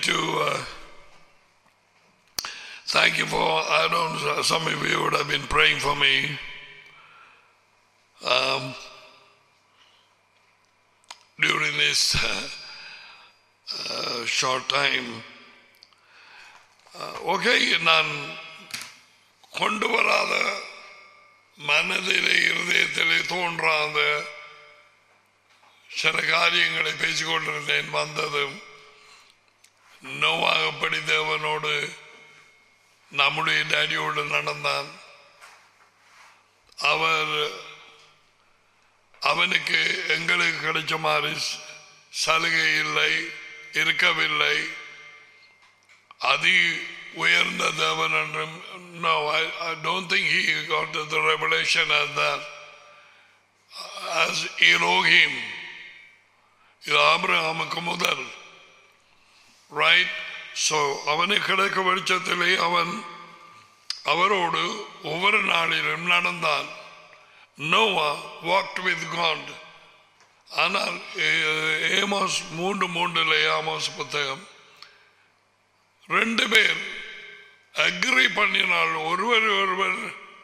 to uh, thank you for, I don't, some of you would have been praying for me. Um, during this uh, uh, short time. Okay நான் கொண்டு வராத மனதிலே இருதயத்திலே தோன்றாத சில காரியங்களை பேசிக்கொண்டிருந்தேன் வந்ததும் நோவாகப்படி தேவனோடு நம்முடைய டேடியோடு நடந்தான் அவர் அவனுக்கு எங்களுக்கு கிடைச்ச மாதிரி சலுகை இல்லை இருக்கவில்லை அதி உயர்ந்த தேவன் என்றும் no I, I don't think he got the revelation as that as Elohim இது ஆபிரகாமுக்கு முதல் ரைட் ஸோ அவனை கிடைக்க வெளிச்சத்திலே அவன் அவரோடு ஒவ்வொரு நாளிலும் நடந்தான் நோவா வாக்ட் வித் காட் ஆனால் ஏமாஸ் மூன்று மூன்றில் ஆமாஸ் புத்தகம் ரெண்டு பேர் அக்ரி பண்ணினால் ஒருவர் ஒருவர்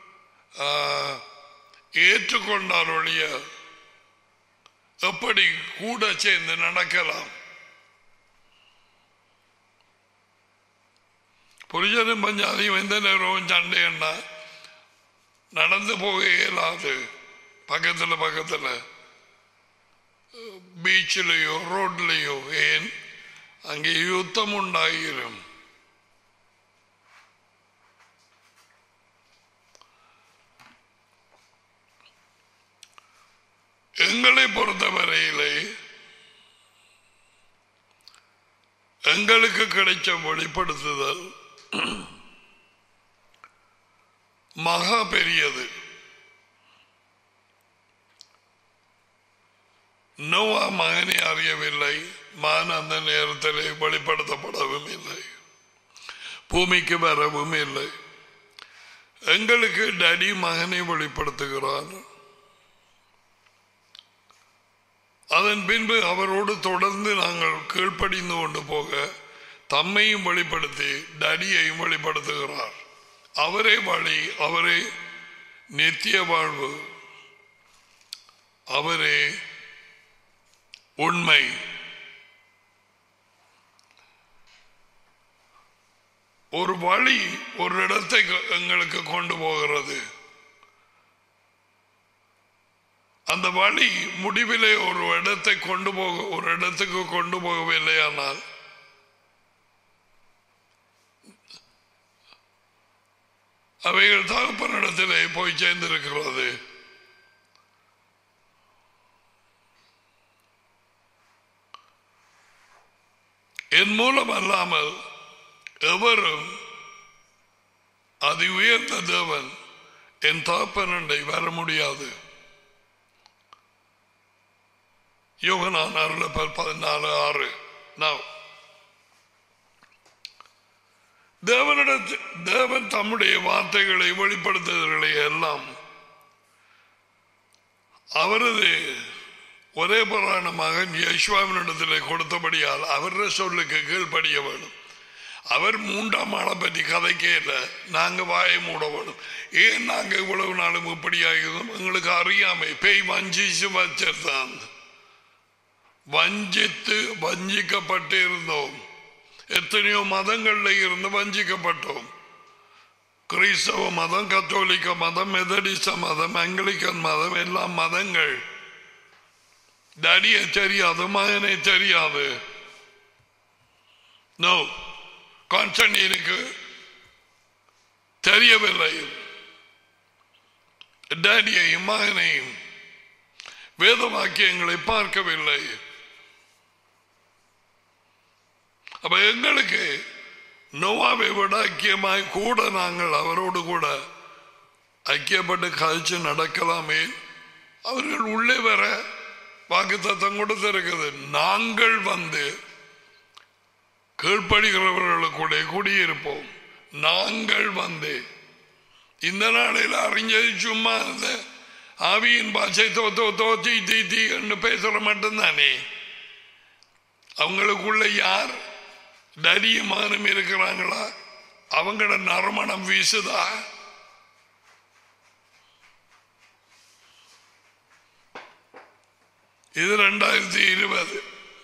ஏற்றுக்கொண்டார் ஒழிய எப்படி கூட சேர்ந்து நடக்கலாம் புரிஜனும் பஞ்சாதியும் எந்த நேரமும் சண்டைன்னா நடந்து போக இயலாது பக்கத்தில் பக்கத்தில் பீச்சிலேயோ ரோட்லேயோ ஏன் அங்கே யுத்தம் உண்டாகிரும் எங்களை பொறுத்தவரையிலே எங்களுக்கு கிடைச்ச வெளிப்படுத்துதல் மகா பெரியது நோவா மகனை அறியவில்லை மகன் அந்த நேரத்தில் வெளிப்படுத்தப்படவும் இல்லை பூமிக்கு வரவும் இல்லை எங்களுக்கு டடி மகனை வெளிப்படுத்துகிறார் அதன் பின்பு அவரோடு தொடர்ந்து நாங்கள் கீழ்ப்படிந்து கொண்டு போக தம்மையும் வெளிப்படுத்தி டடியையும் வெளிப்படுத்துகிறார் அவரே வழி அவரே நித்திய வாழ்வு அவரே உண்மை ஒரு வழி ஒரு இடத்தை எங்களுக்கு கொண்டு போகிறது அந்த வழி முடிவிலே ஒரு இடத்தை கொண்டு போக ஒரு இடத்துக்கு கொண்டு போகவில்லையானால் அவைகள் தகப்பனிடத்திலே போய் சேர்ந்திருக்கிறது என் மூலம் அல்லாமல் எவரும் அதி உயர்ந்த தேவன் என் தகப்பனண்டை வர முடியாது யோகனான் அருளப்பல் பதினாலு ஆறு நான் தேவனிடத்து தேவன் தம்முடைய வார்த்தைகளை வெளிப்படுத்துதல்களை எல்லாம் அவரது ஒரே புறான மகன் யஷ்வாவினிடத்தில் கொடுத்தபடியால் அவர சொல்லுக்கு கீழ்ப்படிய வேணும் அவர் மூன்றாம் ஆளை பற்றி கதைக்கல நாங்க வாயை மூட வேணும் ஏன் நாங்க இவ்வளவு நாளும் இப்படி ஆகியதும் எங்களுக்கு அறியாமை பேய் வஞ்சிச்சு வச்சிருந்தான் வஞ்சித்து வஞ்சிக்கப்பட்டு இருந்தோம் எத்தனையோ மதங்கள்ல இருந்து வஞ்சிக்கப்பட்டோம் கிறிஸ்தவ மதம் கத்தோலிக்க மதம் மெதடிச மதம் ஆங்கிலிக்கன் மதம் எல்லாம் மதங்கள் டடியை தெரியாது மகனை தெரியாது நோ கான்ஸ்டன்டீனுக்கு தெரியவில்லை டேடியையும் மகனையும் வேத வாக்கியங்களை பார்க்கவில்லை அப்ப எங்களுக்கு நோவாவை விட ஐக்கியமாய் கூட நாங்கள் அவரோடு கூட ஐக்கியப்பட்டு கழிச்சு நடக்கலாமே அவர்கள் உள்ளே வர வாக்கு தத்தம் கொடுத்திருக்குது நாங்கள் வந்து கீழ்ப்படுகிறவர்களுக்குள்ளே குடியிருப்போம் நாங்கள் வந்து இந்த நாளில் அறிஞ்சது சும்மா இந்த ஆவியின் பாச்சை தோ தோ தோ தீ தீ தீ என்று பேசுற மட்டும்தானே அவங்களுக்குள்ள யார் டடியுமானும் இருக்கிறாங்களா அவங்களோட நறுமணம் வீசுதா இது ரெண்டாயிரத்தி இருபது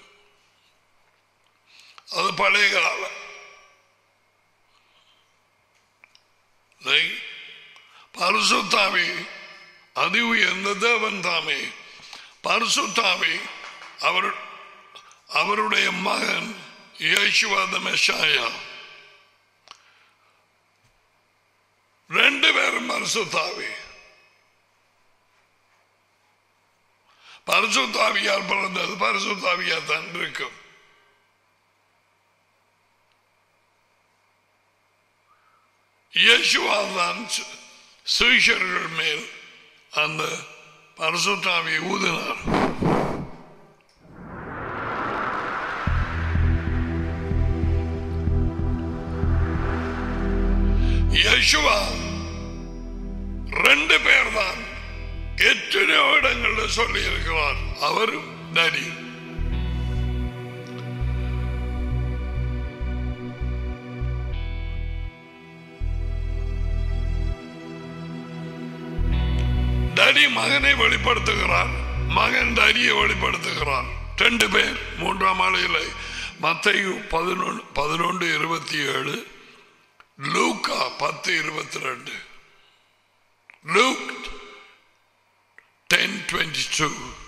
அது பழைய காலம் பரிசுத்தாவி அதி உயர்ந்த தேவன் தாமே பரிசுத்தாவி அவர் அவருடைய மகன் இயேசுவாத மெஷாயா ரெண்டு பேரும் பரிசுத்தாவி பரிசுத்தாவியார் பிறந்தது பரிசுத்தாவியார் தான் இருக்கும் இயேசுவால் தான் சுவிஷர்கள் மேல் அந்த பரிசுத்தாவியை ஊதினார் யேசுவா ரெண்டு பேர் தான் எத்தனையோ இடங்கள்ல சொல்லி இருக்கிறார் அவரும் நரி டடி மகனை வெளிப்படுத்துகிறார் மகன் டடியை வெளிப்படுத்துகிறார் ரெண்டு பேர் மூன்றாம் ஆளையில் மத்தையு பதினொன்று பதினொன்று இருபத்தி ஏழு லூக்கா பத்து இருபத்தி ரெண்டு லூக் டென் டுவெண்ட்டி டூ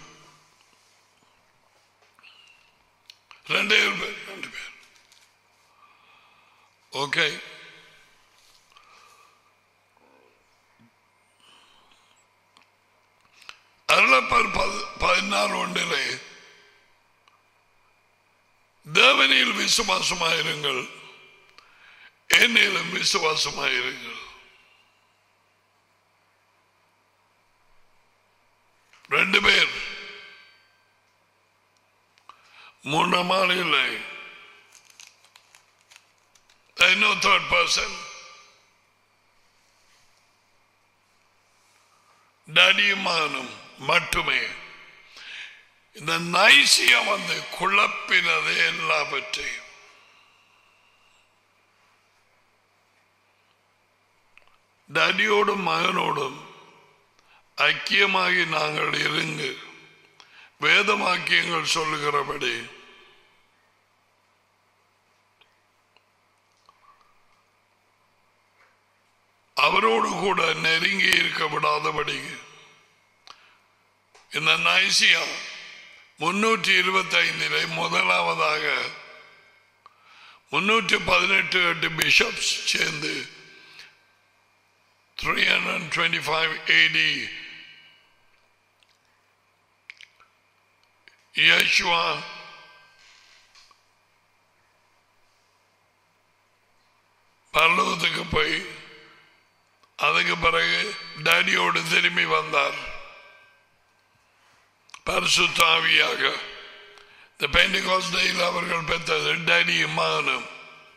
ரெண்டே பேர் ரெண்டு பேர் ஓகே அருளப்பர் பதினாறு ஒன்றிலே தேவனில் விசுவாசமாயிருங்கள் என்னிலும் விசுவாசமாயிருங்கள் ரெண்டு பேர் மூன்றாம் ஆள் இல்லை நோ தேர்ட் பர்சன் டடியுமானும் மட்டுமே இந்த நைசியம் வந்து குழப்பினது எல்லாவற்றையும் டடியோடும் மகனோடும் ஐக்கியமாகி நாங்கள் இருங்கு வேதமாக்கியங்கள் சொல்லுகிறபடி அவரோடு கூட நெருங்கி இருக்க விடாதபடி இந்த நைசியா முன்னூற்றி இருபத்தி ஐந்திலே முதலாவதாக முன்னூற்றி பதினெட்டு எட்டு பிஷப்ஸ் சேர்ந்து 325 AD Yeshua பரலோகத்துக்கு போய் அதுக்கு பிறகு டேடியோடு திரும்பி வந்தார் பரிசுத்தாவியாக இந்த பெண்டிகாஸ்டையில் அவர்கள் பெற்றது டேடியும் மகனும்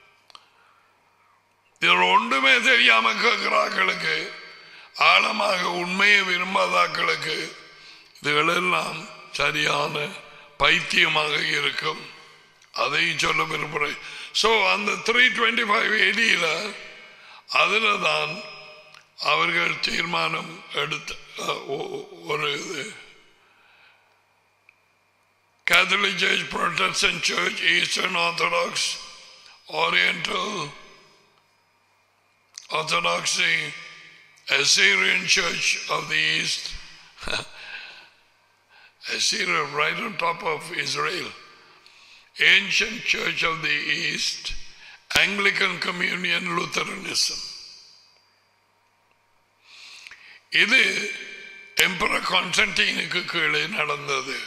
இதில் ஒன்றுமே தெரியாம கேட்கிறாக்களுக்கு ஆழமாக உண்மையை விரும்பாதாக்களுக்கு இதுகளெல்லாம் சரியான பைத்தியமாக இருக்கும் அதை சொல்ல விரும்புகிறேன் ஸோ அந்த த்ரீ டுவெண்ட்டி ஃபைவ் எடியில் அதில் தான் அவர்கள் தீர்மானம் எடுத்த ஒரு இது Catholic Church Protestant Church Eastern Orthodox Oriental Orthodoxy, Assyrian Church of the East, Assyria right on top of Israel, Ancient Church of the East, Anglican Communion Lutheranism. இது emperor கான்ஸ்டன்டீனுக்கு கீழே நடந்தது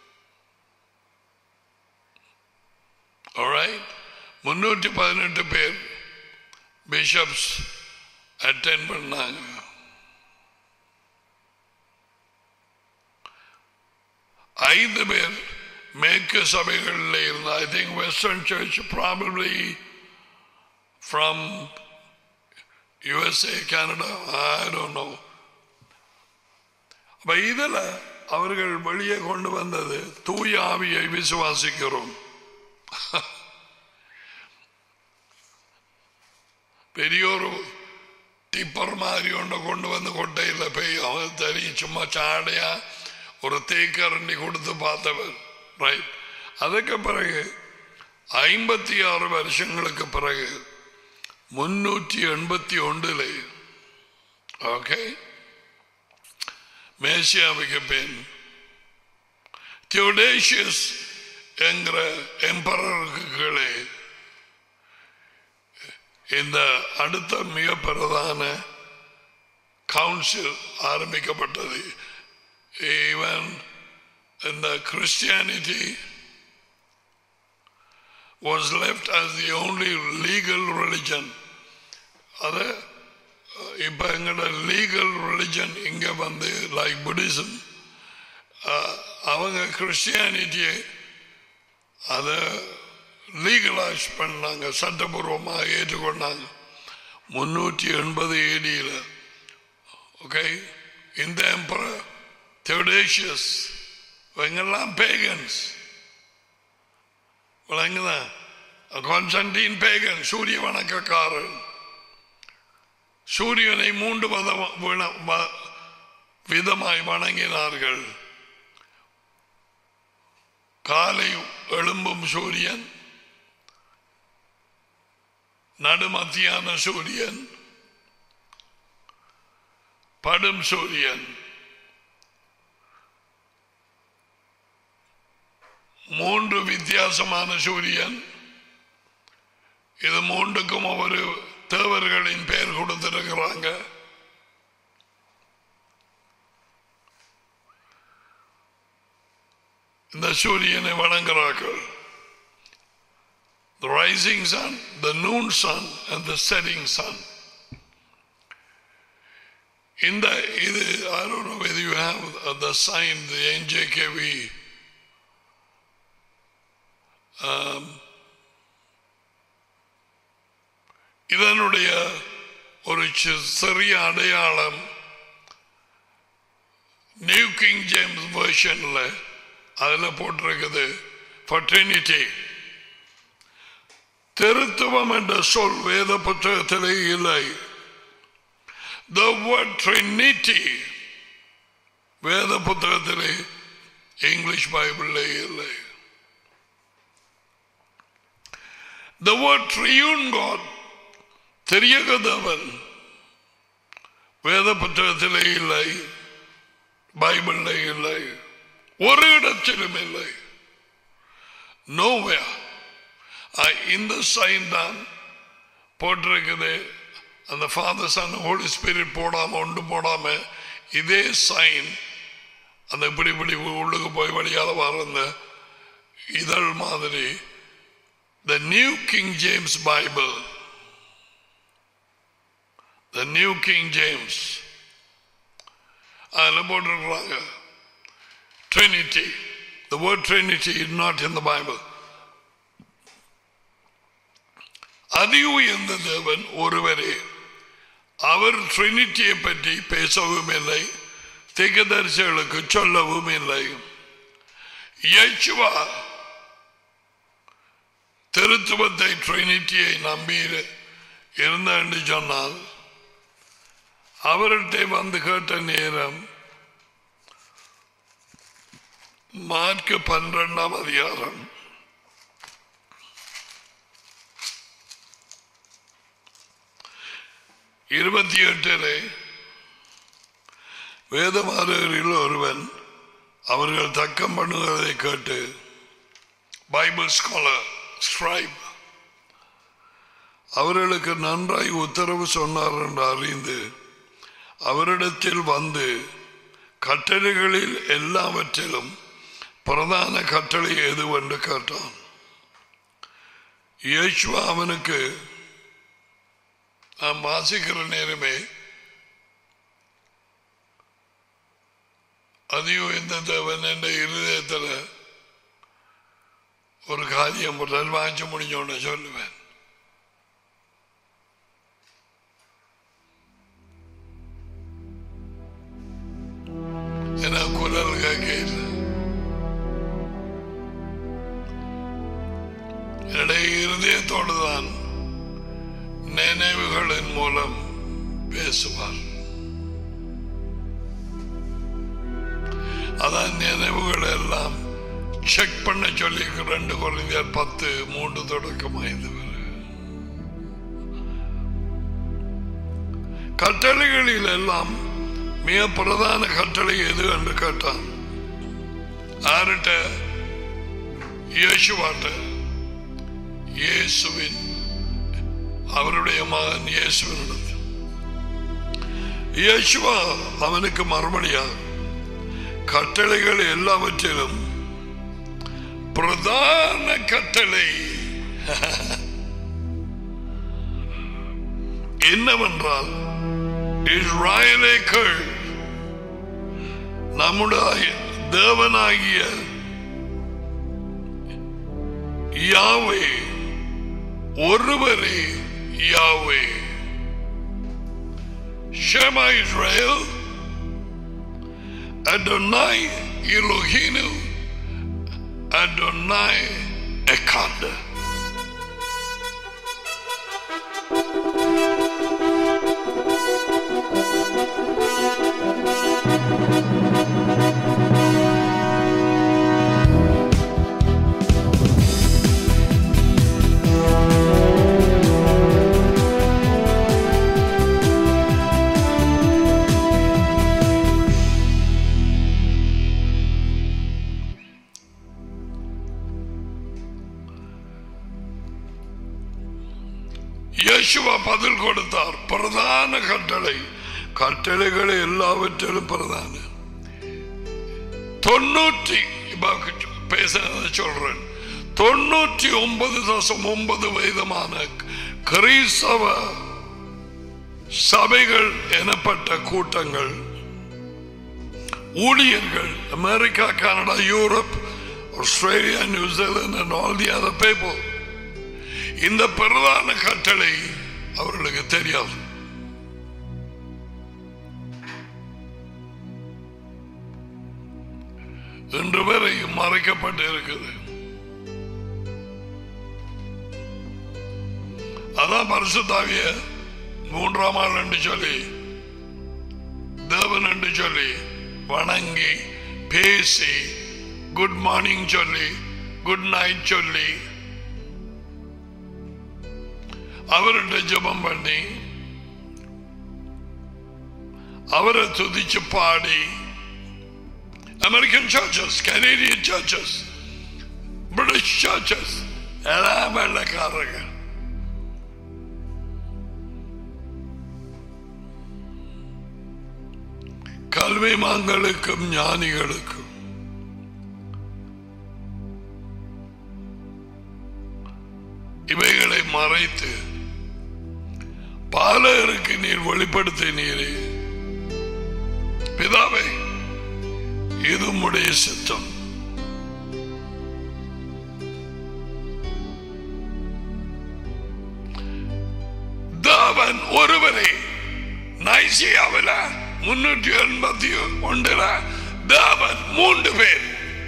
முன்னூற்றி பதினெட்டு பேர் பிஷப்ஸ் அட்டென்ட் பண்ணாங்க ஐந்து பேர் மேற்கு சபைகளில் இருந்த I think western church probably from USA Canada I don't know அப்ப இதுல அவர்கள் வெளியே கொண்டு வந்தது தூய ஆவியை விசுவாசிக்கிறோம் பெரியோரு டிப்பர் மாதிரி ஒன்றை கொண்டு வந்து கொட்டையில் போய் அவன் தெரியும் சும்மா சாடையா ஒரு தேக்கரண்டி கொடுத்து பார்த்தவர் ரைட் அதுக்கு பிறகு ஐம்பத்தி ஆறு வருஷங்களுக்கு பிறகு முன்னூற்றி எண்பத்தி ஒன்றில் ஓகே மேசியாவுக்கு பின் தியோடேஷியஸ் என்கிற எம்பரருக்கு கீழே இந்த அடுத்த மிக பிரதான கவுன்சில் ஆரம்பிக்கப்பட்டது ஈவன் இந்த Christianity was left as the only legal religion அது இப்போ எங்களோட லீகல் ரிலிஜன் இங்கே வந்து லைக் புத்திசம் அவங்க கிறிஸ்டியானிட்டியை அதை லீகலைஸ் பண்ணாங்க சட்டபூர்வமாக ஏற்றுக்கொண்டாங்க முன்னூற்றி எண்பது ஏடியில் ஓகே இந்த எம்பரர் தெவடேஷியஸ் இவங்கெல்லாம் பேகன்ஸ் விளங்குதான் கான்ஸ்டன்டீன் பேகன் சூரிய வணக்கக்காரன் சூரியனை மூன்று மதம் விண- வ- விதமாய் வணங்கினார்கள் காலை எழும்பும் சூரியன் நடுமத்தியான சூரியன் படும் சூரியன் மூன்று வித்தியாசமான சூரியன் இது மூன்றுக்கும் ஒவ்வொரு தேவர்களின் பெயர் கொடுத்திருக்கிறாங்க இந்த சூரியனை வணங்குறார்கள் The rising sun, the noon sun, and the setting sun. In the, இது, I don't know whether you have uh, the sign, the NJKV. Um, இதனுடைய ஒரு சி- சிறிய அடையாளம் நியூ கிங் ஜேம்ஸ் வெர்ஷன்ல அதில் போட்டிருக்குது ஃபர்டினிட்டி திருத்துவம் என்ற சொல் வேத புத்தகத்திலே இல்லை The word Trinity வேத புத்தகத்திலே இங்கிலீஷ் பைபிளிலே இல்லை The word triune God தெரியக தேவன் வேத புத்தகத்திலே இல்லை பைபிளிலே இல்லை ஒரு இடத்திலும் இல்லை நோவே இந்த சைன் தான் போட்டிருக்குது அந்த ஃபாதர் சன் ஹோலி ஸ்பிரிட் போடாம ஒன்று போடாம இதே சைன் அந்த இப்படி இப்படி உள்ளுக்கு போய் வழியால வர இதழ் மாதிரி the New King James Bible the New King James அதில் போட்டிருக்கிறாங்க Trinity the word Trinity is not in the Bible அதி உயர்ந்த தேவன் ஒருவரே அவர் ட்ரினிட்டியை பற்றி பேசவும் இல்லை திகதரிசிகளுக்கு சொல்லவும் இல்லை இயேசுவா திருத்துவத்தை ட்ரினிட்டியை நம்பி இருந்த என்று சொன்னால் அவர்கிட்ட வந்து கேட்ட நேரம் மார்க் பன்னிரெண்டாம் அதிகாரம் இருபத்தி எட்டிலே வேதமாதவரில் ஒருவன் அவர்கள் தக்கம் பண்ணுவதை கேட்டு பைபிள் ஸ்காலர் ஸ்கிரைப் அவர்களுக்கு நன்றாய் உத்தரவு சொன்னார் என்று அறிந்து அவரிடத்தில் வந்து கட்டளைகளில் எல்லாவற்றிலும் பிரதான கட்டளை எதுவென்று கேட்டான் இயேசுவா அவனுக்கு நாம் வாசிக்கிற நேரமே அதையும் இந்த தேவன் என்ற இருதயத்தில் ஒரு காரியம் முதல் வாங்கி முடிஞ்சோன்னு சொல்லுவேன் ஏன்னா குரல் கேட்கல என்னுடைய இருதயத்தோடு தான் நினைவுகளின் மூலம் பேசுவார் அதான் நினைவுகள் எல்லாம் செக் பண்ண சொல்லி ரெண்டு குழந்தையர் பத்து மூன்று தொடக்கம் ஐந்து வரை கட்டளைகளில் எல்லாம் மிக பிரதான கட்டளை எது என்று கேட்டான் ஆர்கிட்ட இயேசுவாட்ட இயேசுவின் அவருடைய மகன் இயேசுவின் இயேசுவா அவனுக்கு மறுபடியா கட்டளைகள் எல்லாவற்றிலும் பிரதான கட்டளை என்னவென்றால் இஸ்ராயலே கேள் நம்முடைய தேவனாகிய யாவே ஒருவரே Yahweh Shema Israel Adonai Elohinu Adonai Echad. Yeshua பதில் கொடுத்தார் பிரதான கட்டளை கட்டளைகள் எல்லாவற்றிலும் பிரதான தொண்ணூற்றி இப்ப பேச சொல்றேன் தொண்ணூற்றி ஒன்பது தசம் ஒன்பது வயதமான கிறிஸ்தவ சபைகள் எனப்பட்ட கூட்டங்கள் ஊழியர்கள் America Canada Europe Australia New Zealand and all the other people இந்த பிரதான கட்டளை அவர்களுக்கு தெரியாது இன்று வரை மறைக்கப்பட்டு இருக்குது அதான் பரிசுத்தாவிய மூன்றாம் ஆள் என்று சொல்லி தேவன் என்று சொல்லி வணங்கி பேசி குட் மார்னிங் சொல்லி குட் நைட் சொல்லி அவர்கிட்ட ஜெபம் பண்ணி அவரை துதிச்சு பாடி American churches Canadian churches British churches எல்லாம் வெள்ளக்காரங்க கல்வி மாங்களுக்கும் ஞானிகளுக்கும் இவைகளை மறைத்து பாலகருக்கு நீர் வெளிப்படுத்தினீரே பிதாவே இது உம்முடைய சித்தம் தேவன் ஒருவரே நைசியாவில் முன்னூற்றி எண்பத்தி ஒன்றுல தேவன் மூன்று பேர்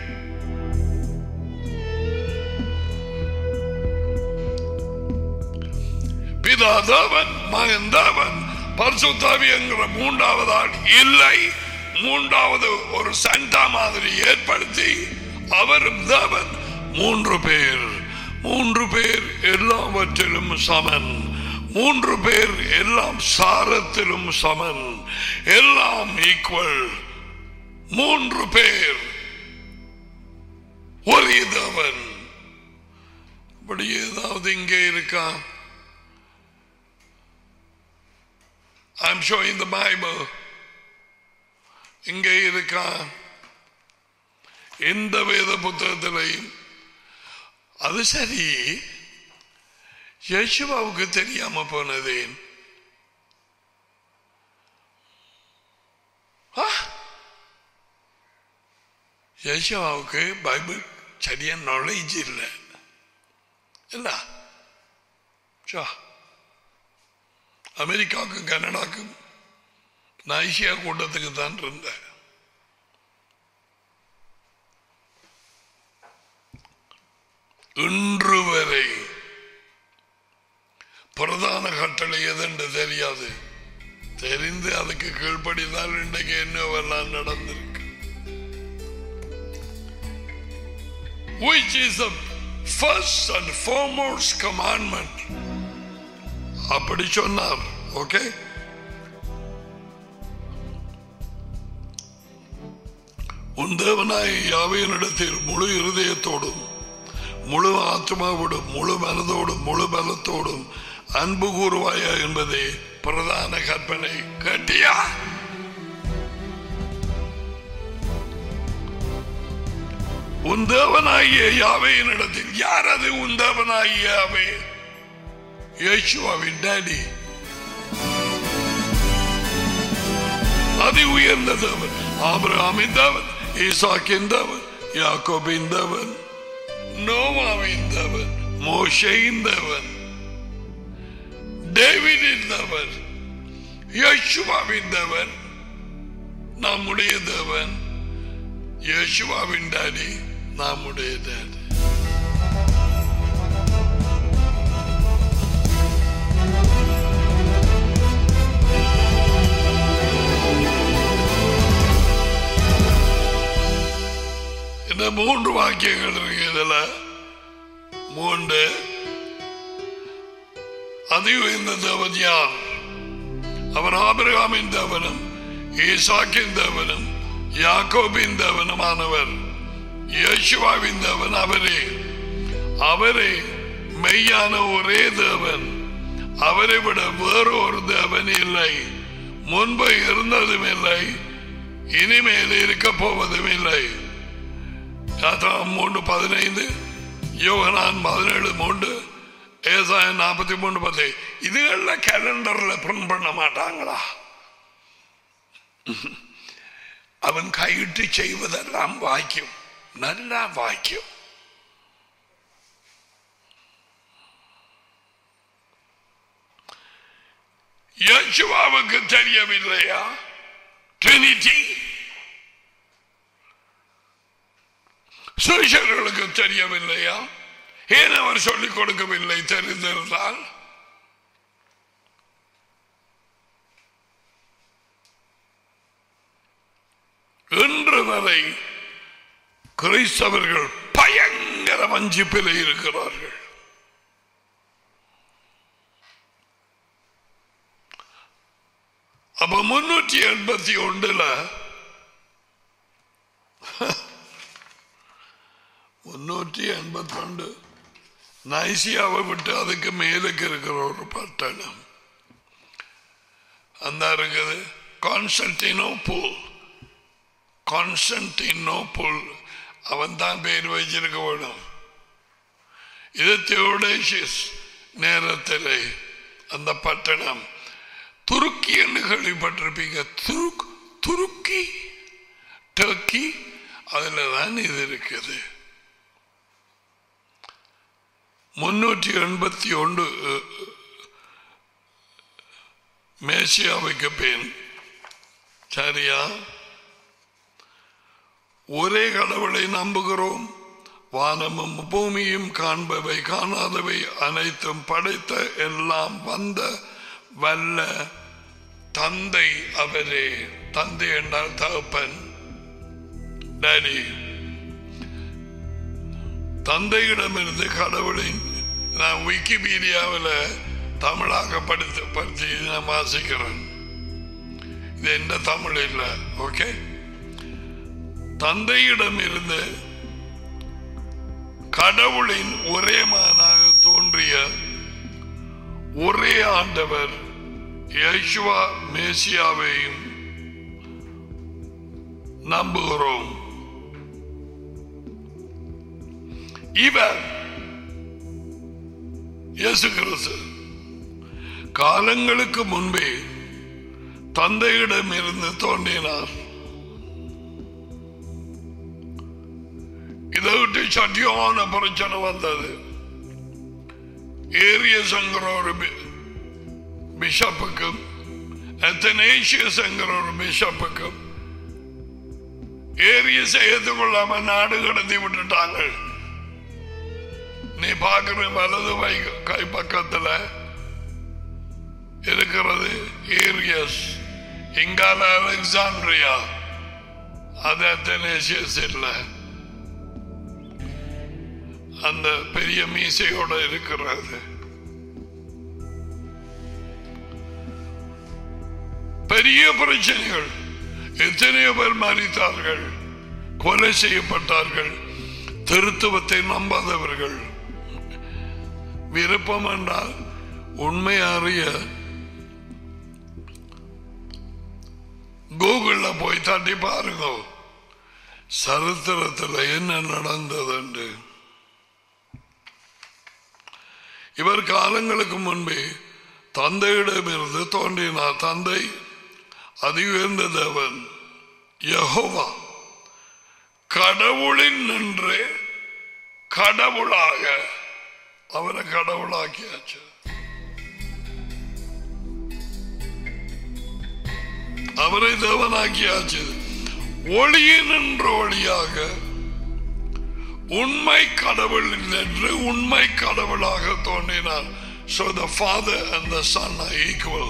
பிதா தேவன் மகன் தேவன் பரிசுத்தாவி என்கிற மூன்றாவது ஆள் இல்லை மூன்றாவது ஒரு சண்டா மாதிரி ஏற்படுத்தி அவரும் தேவன் மூன்று பேர் மூன்று பேர் எல்லாவற்றிலும் சமன் மூன்று பேர் எல்லாம் சாரத்திலும் சமன் எல்லாம் ஈக்குவல் மூன்று பேர் ஒரே தேவன் அப்படி ஏதாவது இங்கே இருக்கா I'm showing the Bible. இங்கே இருக்கா எந்த வேத புத்தகத்திலையும் அது சரி யேசுவாவுக்கு தெரியாம போனதேன் ஆ? யேசுவாவுக்கு பைபிள் சரியா நாலேஜ் இல்லை இல்ல சா அமெரிக்காவுக்கும் கனடாக்கும் நான் ஐசியா கூட்டத்துக்கு தான் இருந்தேன் இன்று வரை பிரதான கட்டளை எதுன்னு தெரியாது தெரிந்து அதுக்கு கீழ்ப்படினால் இன்றைக்கு என்னவெல்லாம் நடந்திருக்கு which is the first and foremost commandment அப்படி சொன்னார் ஓகே உன் தேவனாய் யாவையனிடத்தில் முழு இருதயத்தோடும் முழு ஆத்மாவோடும் முழு மனதோடும் முழு பலத்தோடும் அன்பு கூறுவாயா என்பதே பிரதான கற்பனை கேட்டியா உன் தேவனாகிய யாவையினிடத்தில் யார் அது உன் தேவனாகிய யாவே யேசுவாவின் டாடி அதி உயர்ந்த தேவன் ஆபிரகாமின் தேவன் ஈசாக்கின் தேவன் யாக்கோபின் தேவன் நோவாவின் தேவன் மோஷையின் தேவன் டேவிடின் தேவன் யேசுவாவின் தேவன் நம்முடைய தேவன் யேசுவாவின் டாடி நம்முடைய டாடி இந்த மூன்று வாக்கியங்கள் இருக்கு இதுல மூன்று அதிகம் இந்த தேவன் யார் அவர் ஆபிரகாமின் தேவனும் ஈசாக்கின் தேவனும் யாக்கோபின் தேவனுமானவர் யேசுவாவின் தேவன் அவரே அவரே மெய்யான ஒரே தேவன் அவரை விட வேறு ஒரு தேவன் இல்லை முன்பு இருந்ததும் இல்லை இனிமேல் இருக்க போவதும் இல்லை யாத்திராம் மூன்று பதினைந்து யோகனான் பதினேழு மூன்று ஏசாயம் நாற்பத்தி மூணு பத்து இதுகளில் கேலண்டர்ல பிரிண்ட் பண்ண மாட்டாங்களா அவன் கையிட்டு செய்வதெல்லாம் வாக்கியம் நல்லா வாக்கியம் யேசுவாவுக்கு தெரியவில்லையா ட்ரினிட்டி சுவிசர்களுக்கு தெரியவில்லையா ஏன் அவர் சொல்லிக் கொடுக்கவில்லை தெரிந்திருந்தால் இன்று வரை கிறிஸ்தவர்கள் பயங்கர வஞ்சிப்பில் இருக்கிறார்கள் அப்ப முன்னூற்றி எண்பத்தி ஒன்றுல முன்னூற்றி எண்பத்தி ரெண்டு நைசியாவை விட்டு அதுக்கு மேலுக்கு இருக்கிற ஒரு பட்டணம் அந்த இருக்குது கான்ஸ்டன்டினோபுல் கான்ஸ்டன்டினோபுல் அவன் தான் பேர் வச்சிருக்க வேணும் இது தியோடேசியஸ் நேரத்தில் அந்த பட்டணம் துருக்கி என்று கேள்விப்பட்டிருப்பீங்க துருக் துருக்கி டர்க்கி அதில் தான் இது இருக்குது முன்னூற்றி எண்பத்தி ஒன்று மேசியாவுக்கு பின் சரியா ஒரே கடவுளை நம்புகிறோம் வானமும் பூமியும் காண்பவை காணாதவை அனைத்தும் படைத்த எல்லாம் வந்த வல்ல தந்தை அவரே தந்தை என்றால் தகப்பன் டேடி தந்தையிடமிருந்து கடவுளின் நான் விக்கிபீடியாவில் தமிழாக படித்து படித்து நான் வாசிக்கிறேன் இது எந்த தமிழ் இல்லை ஓகே தந்தையிடம் இருந்து கடவுளின் ஒரே மானாக தோன்றிய ஒரே ஆண்டவர் யேசுவா மேசியாவையும் நம்புகிறோம் இவர் இயேசு கிறிஸ்து காலங்களுக்கு முன்பே தந்தையிடம் இருந்து தோன்றினார் இதை விட்டு சட்டியான பிரச்சனை வந்தது ஏரியஸ் என்கிற ஒரு பிஷப்புக்கும் எத்தனேஷியஸ் என்கிற ஒரு பிஷப்புக்கும் ஏரியஸை ஏற்றுக்கொள்ளாம நாடு கடத்தி விட்டுட்டாங்க நீ பார்க்கிற வலது கை கை பக்கத்துல இருக்கிறது ஏரியஸ் இங்கால அலெக்சாண்ட்ரியா அது அத்தனேசியஸ் இல்லை அந்த பெரிய மீசையோட இருக்கிறது பெரிய பிரச்சனைகள் எத்தனையோ பேர் மறித்தார்கள் கொலை செய்யப்பட்டார்கள் திருத்துவத்தை நம்பாதவர்கள் விருப்பம் என்றால் உண்மை அறிய கூகுள்ல போய் தட்டி பாருங்க சரித்திரத்தில் என்ன நடந்தது என்று இவர் காலங்களுக்கு முன்பே தந்தையிடமிருந்து தோன்றினார் தந்தை அதி உயர்ந்த தேவன் யெகோவா கடவுளின் நின்று கடவுளாக அவரை கடவுளாக்கியாச்சு அவரை தேவனாக்கியாச்சு ஒளியின் என்ற ஒளியாக உண்மை கடவுள் என்று உண்மை கடவுளாக தோன்றினார் So the Father and the Son are equal.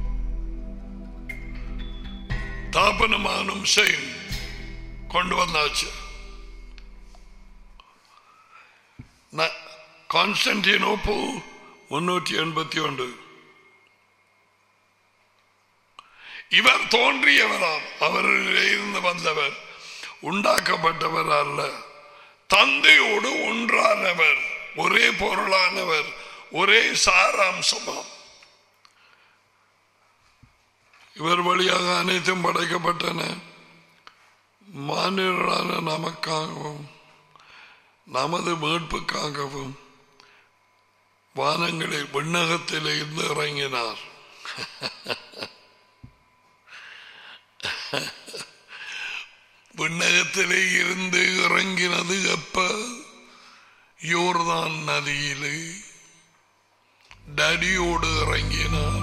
தாப்பனமானும் செய்யும் கொண்டு வந்தாச்சு கான்ஸ்டன்டினோப்போ முன்னூற்றி எண்பத்தி ஒன்று இவர் தோன்றியவராம் அவரிலே இருந்து வந்தவர் உண்டாக்கப்பட்டவர் அல்ல தந்தையோடு ஒன்றானவர் ஒரே பொருளானவர் ஒரே சாராம்சமாம் இவர் வழியாக அனைத்தும் படைக்கப்பட்டன மாநிலரான நமக்காகவும் நமது மீட்புக்காகவும் வானங்களில் விண்ணகத்தில் இருந்து இறங்கினார் விண்ணகத்திலே இருந்து இறங்கினது எப்ப யோர்தான் நதியிலே டடியோடு இறங்கினார்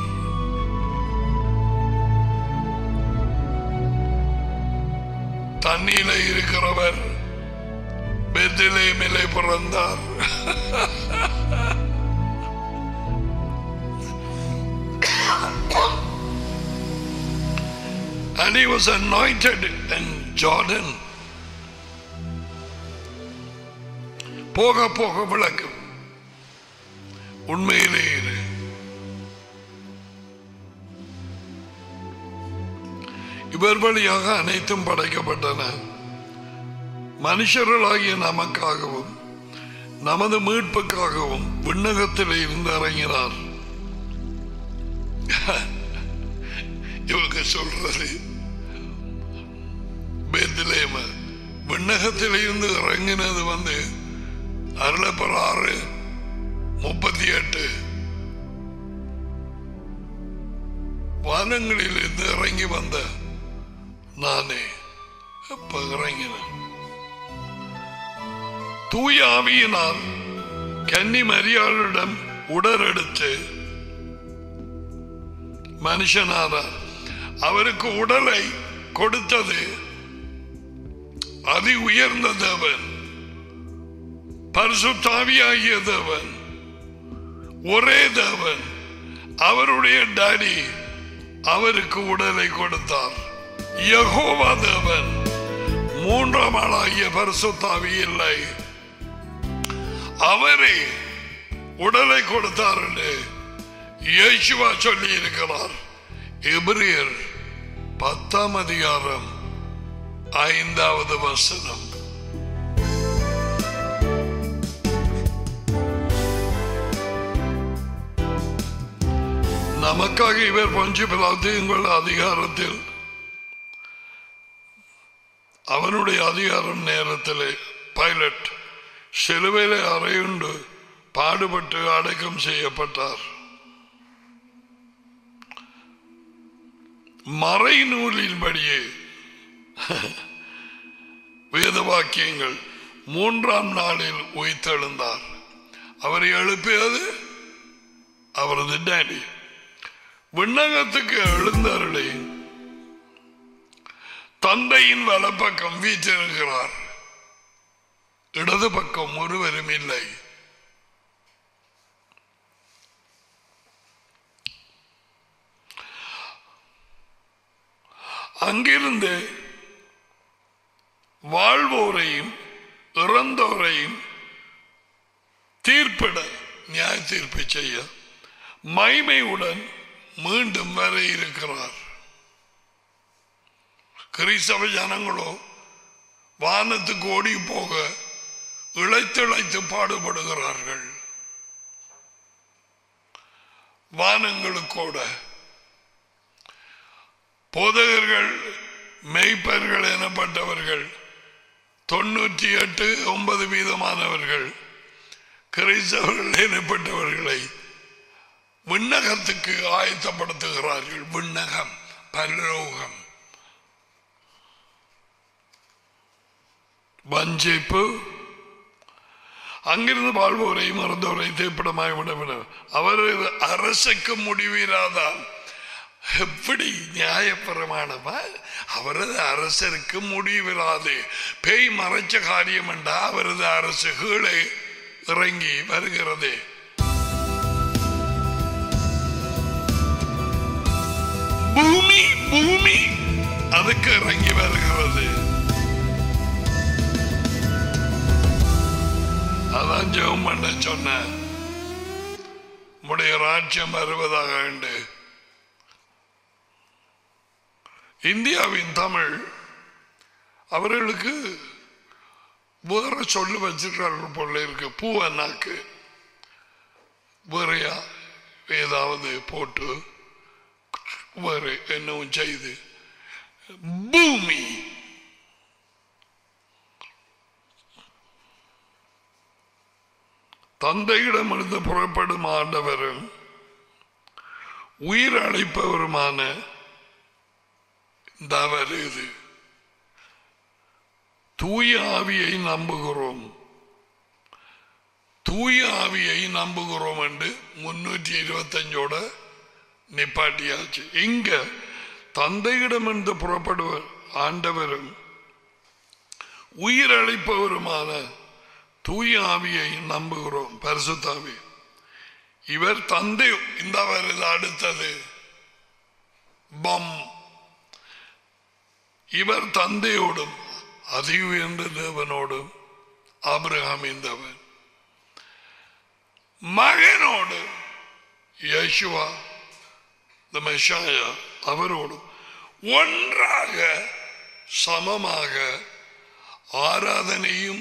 தண்ணியில இருக்கிறவர் பெத்திலேமிலே பிறந்தார் And he was anointed in Jordan. போக போக விளக்கும் உண்மையிலே இரு இவர் வழியாக அனைத்தும் படைக்கப்பட்டன மனுஷர்களாகிய நமக்காகவும் நமது மீட்புக்காகவும் விண்ணகத்தில் இருந்து இறங்கினார் இவங்க சொல்றது பெத்லேம விண்ணகத்தில் இருந்து இறங்கினது வந்து அருளப்பர் ஆறு முப்பத்தி எட்டு வானங்களில் இருந்து இறங்கி வந்த நானே எப்ப இறங்கினேன் தூய ஆவியினால் கன்னி மரியாளிடம் உடலெடுத்து மனுஷனானார் அவருக்கு உடலை கொடுத்தது அதி உயர்ந்த தேவன் பரிசுத்தாவியாகிய தேவன் ஒரே தேவன் அவருடைய டாடி அவருக்கு உடலை கொடுத்தார் யகோவா தேவன் மூன்றாம் ஆளாகிய பரிசுத்தாவி இல்லை அவரே உடலை கொடுத்தார் என்று இயேசுவா சொல்லி இருக்கிறார் எபிரியர் பத்தாம் அதிகாரம் ஐந்தாவது வசனம் நமக்காக இவர் பஞ்சு பிலாத்தியங்கள் அதிகாரத்தில் அவனுடைய அதிகாரம் நேரத்திலே பைலட் சிலுவையிலே அறையுண்டு பாடுபட்டு அடக்கம் செய்யப்பட்டார் மறை நூலின்படியே வேத வாக்கியங்கள் மூன்றாம் நாளில் உயிர்த்தெழுந்தார் அவரை எழுப்பியது அவரது டேடி விண்ணகத்துக்கு எழுந்தருளி தந்தையின் வலப்பக்கம் வீற்றிருக்கிறார் இடது பக்கம் ஒருவரும் இல்லை அங்கிருந்து வாழ்வோரையும் இறந்தோரையும் தீர்ப்பிட நியாய தீர்ப்பு செய்ய மைமையுடன் மீண்டும் வர இருக்கிறார் கிறிஸ்தவ ஜனங்களோ வானத்துக்கு ஓடி போக இழைத்திழைத்து பாடுபடுகிறார்கள் வானங்களுக்கூட போதகர்கள் மெய்ப்பர்கள் எனப்பட்டவர்கள் தொண்ணூற்றி எட்டு ஒன்பது வீதமானவர்கள் கிறிஸ்தவர்கள் எனப்பட்டவர்களை விண்ணகத்துக்கு ஆயத்தப்படுத்துகிறார்கள் விண்ணகம் பரலோகம் வஞ்சிப்பு அங்கிருந்து வாழ்வோரையும் மறந்தவரையும் தீர்ப்பிடமாய் விடவிடும் அவர் அரசுக்கு முடிவீராதான் எப்படி நியாயப்பிரமாணமா அவரது அரசருக்கு முடிவிராது பேய் மறைச்ச காரியம் என்றா அவரது அரசு கீழே இறங்கி வருகிறது பூமி பூமி அதுக்கு இறங்கி வருகிறது அதான் ஜெபம் பண்ண சொன்ன உடைய ராஜ்யம் வருவதாக உண்டு இந்தியாவின் தமிழ் அவர்களுக்கு வேற சொல்லு வச்சிருக்கார்கள் போல இருக்கு பூவன்னாக்கு வேறையா ஏதாவது போட்டு வேறு என்னவும் செய்து பூமி தந்தையிடமிருந்து புறப்படும் ஆண்டவரும் உயிர் அழைப்பவருமான தவறு இது தூய ஆவியை நம்புகிறோம் தூய ஆவியை நம்புகிறோம் என்று முன்னூற்றி இருபத்தஞ்சோட நிப்பாட்டியாச்சு இங்க தந்தையிடமிருந்து புறப்படுவர் ஆண்டவரும் உயிர் அளிப்பவருமான தூய ஆவியை நம்புகிறோம் பரிசுத்தாவி இவர் தந்தை இந்த வருது அடுத்தது பம் இவர் தந்தையோடும் அதி உயர்ந்த தேவனோடும் ஆபிரகாம் இந்தவன் மகனோடு யேசுவா the Messiah, அவரோடும் ஒன்றாக சமமாக ஆராதனையும்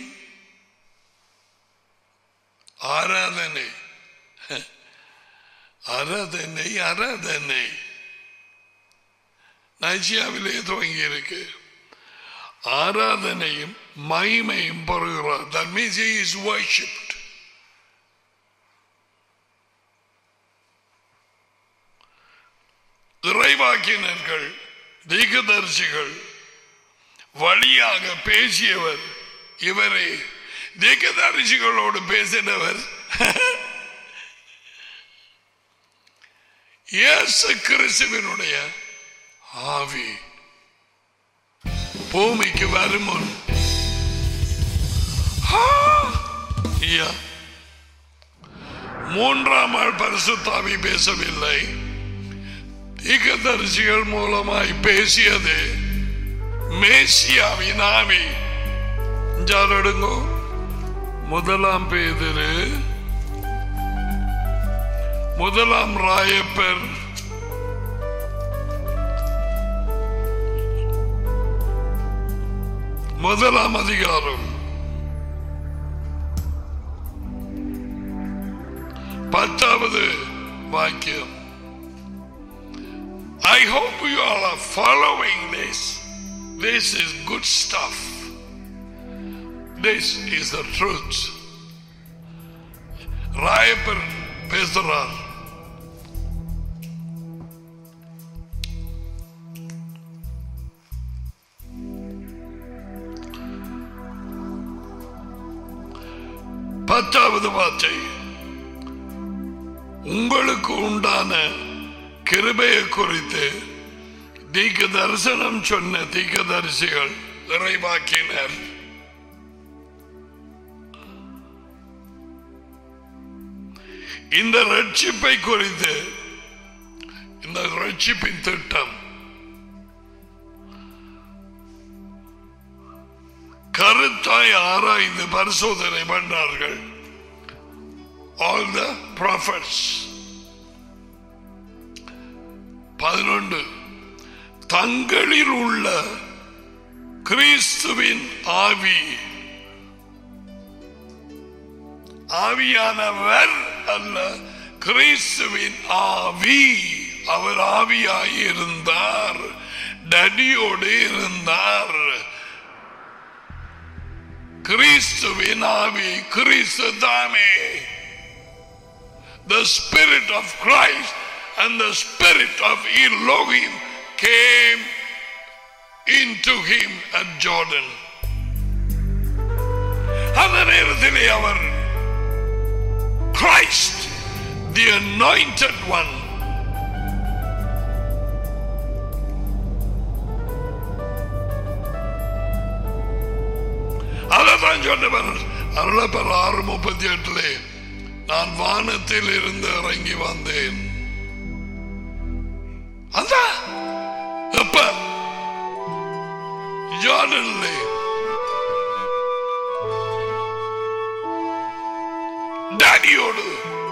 ஆராதனை ஆராதனை ஆராதனை நைசியாவிலே துவங்கி இருக்கு ஆராதனையும் மகிமையும் பெறுகிறார் that means he is worshipped இறைவாக்கினர்கள் தீகதரிசிகள் வழியாக பேசியவர் இவரே தீகதரிசிகளோடு பேசினவர் இயேசு கிறிஸ்துவினுடைய ஆவி பூமிக்கு வரும் முன் ஆ! ஐயா. மூன்றாம் ஆள் பரிசுத்தாவி பேசவில்லை தீர்க்கதரிசிகள் மூலமாய் பேசியது மேசியாவின் ஆவி ஜாலடுங்கோ முதலாம் பேதிரு முதலாம் ராயப்பர் முதலாம் அதிகாரம் பத்தாவது வாக்கியம் I hope you all are following this. This is good stuff. This is the truth. Rayappar பேசுறார் பத்தாவது வார்த்தை உங்களுக்கு உண்டான கிருபையை குறித்து தீக்க தரிசனம் சொன்ன தீக்க தரிசிகள் இறைவாக்கினர் இந்த ரட்சிப்பை குறித்து இந்த ரட்சிப்பின் திட்டம் கருத்தாய் ஆராய்ந்து பரிசோதனை பண்ணார்கள் ஆல் த ப்ராஃபட்ஸ் பதினொன்று தங்களில் உள்ள கிறிஸ்துவின் ஆவி ஆவியானவர் அல்ல கிறிஸ்துவின் ஆவி அவர் ஆவியாய் இருந்தார் டடியோடு இருந்தார் கிறிஸ்துவின் ஆவி கிறிஸ்து தாமே the spirit of Christ and the spirit of Elohim came into him at Jordan. அந்த நேரத்திலே அவர் Christ, the anointed one, அதான் சொன்னவர் அருளப்பர் ஆறு முப்பத்தி எட்டுலே நான் வானத்தில் இருந்து இறங்கி வந்தேன் அந்த எப்ப ஜார்டன்லே டாடியோடு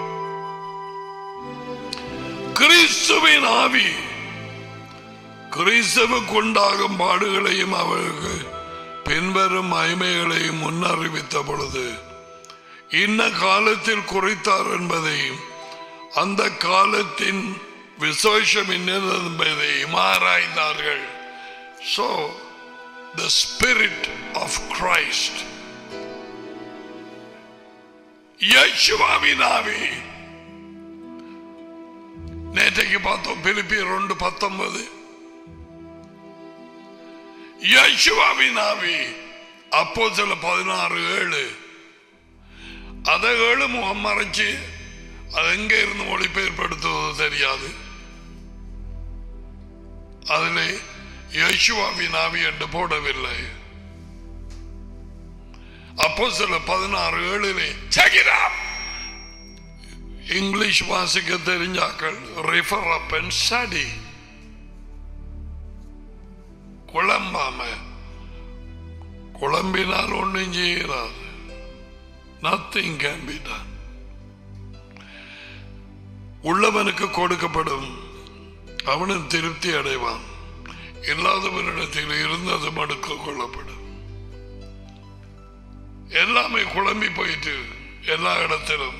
கிறிஸ்துவின் ஆவி கிறிஸ்துவுக்கு உண்டாகும் பாடுகளையும் அவருக்கு பின்வரும் மகிமைகளையும் முன்னறிவித்த பொழுது இன்ன காலத்தில் குறைத்தார் என்பதையும் அந்த காலத்தின் விசேஷம் என்னது என்பதையும் ஆராய்ந்தார்கள் So, the spirit of Christ யேசுவாவின் ஆவி நேற்றைக்கு பார்த்தோம் பிலிப்பி ரெண்டு பத்தொன்பது யேசுவாவின் ஆவி அப்போ சில பதினாறு ஏழு அதை ஏழு முகம் மறைச்சு அது எங்க இருந்து மொழிபெயர்ப்படுத்துவது தெரியாது அதிலே யேசுவாவின் ஆவி என்று போடவில்லை அப்போ சில பதினாறு ஏழிலே check it up. இங்கிலீஷ் வாசிக்க தெரிஞ்சாக்கள் ரெஃபர் அப் அண்ட் ஸ்டடி குழம்பாம குழம்பினால் ஒன்றும் செய்யறாது நத்திங் கேன் பி டன் உள்ளவனுக்கு கொடுக்கப்படும் அவனும் திருப்தி அடைவான் இல்லாதவனிடத்தில் இருந்தது மடுக்க கொள்ளப்படும் எல்லாமே குழம்பி போயிட்டு எல்லா இடத்திலும்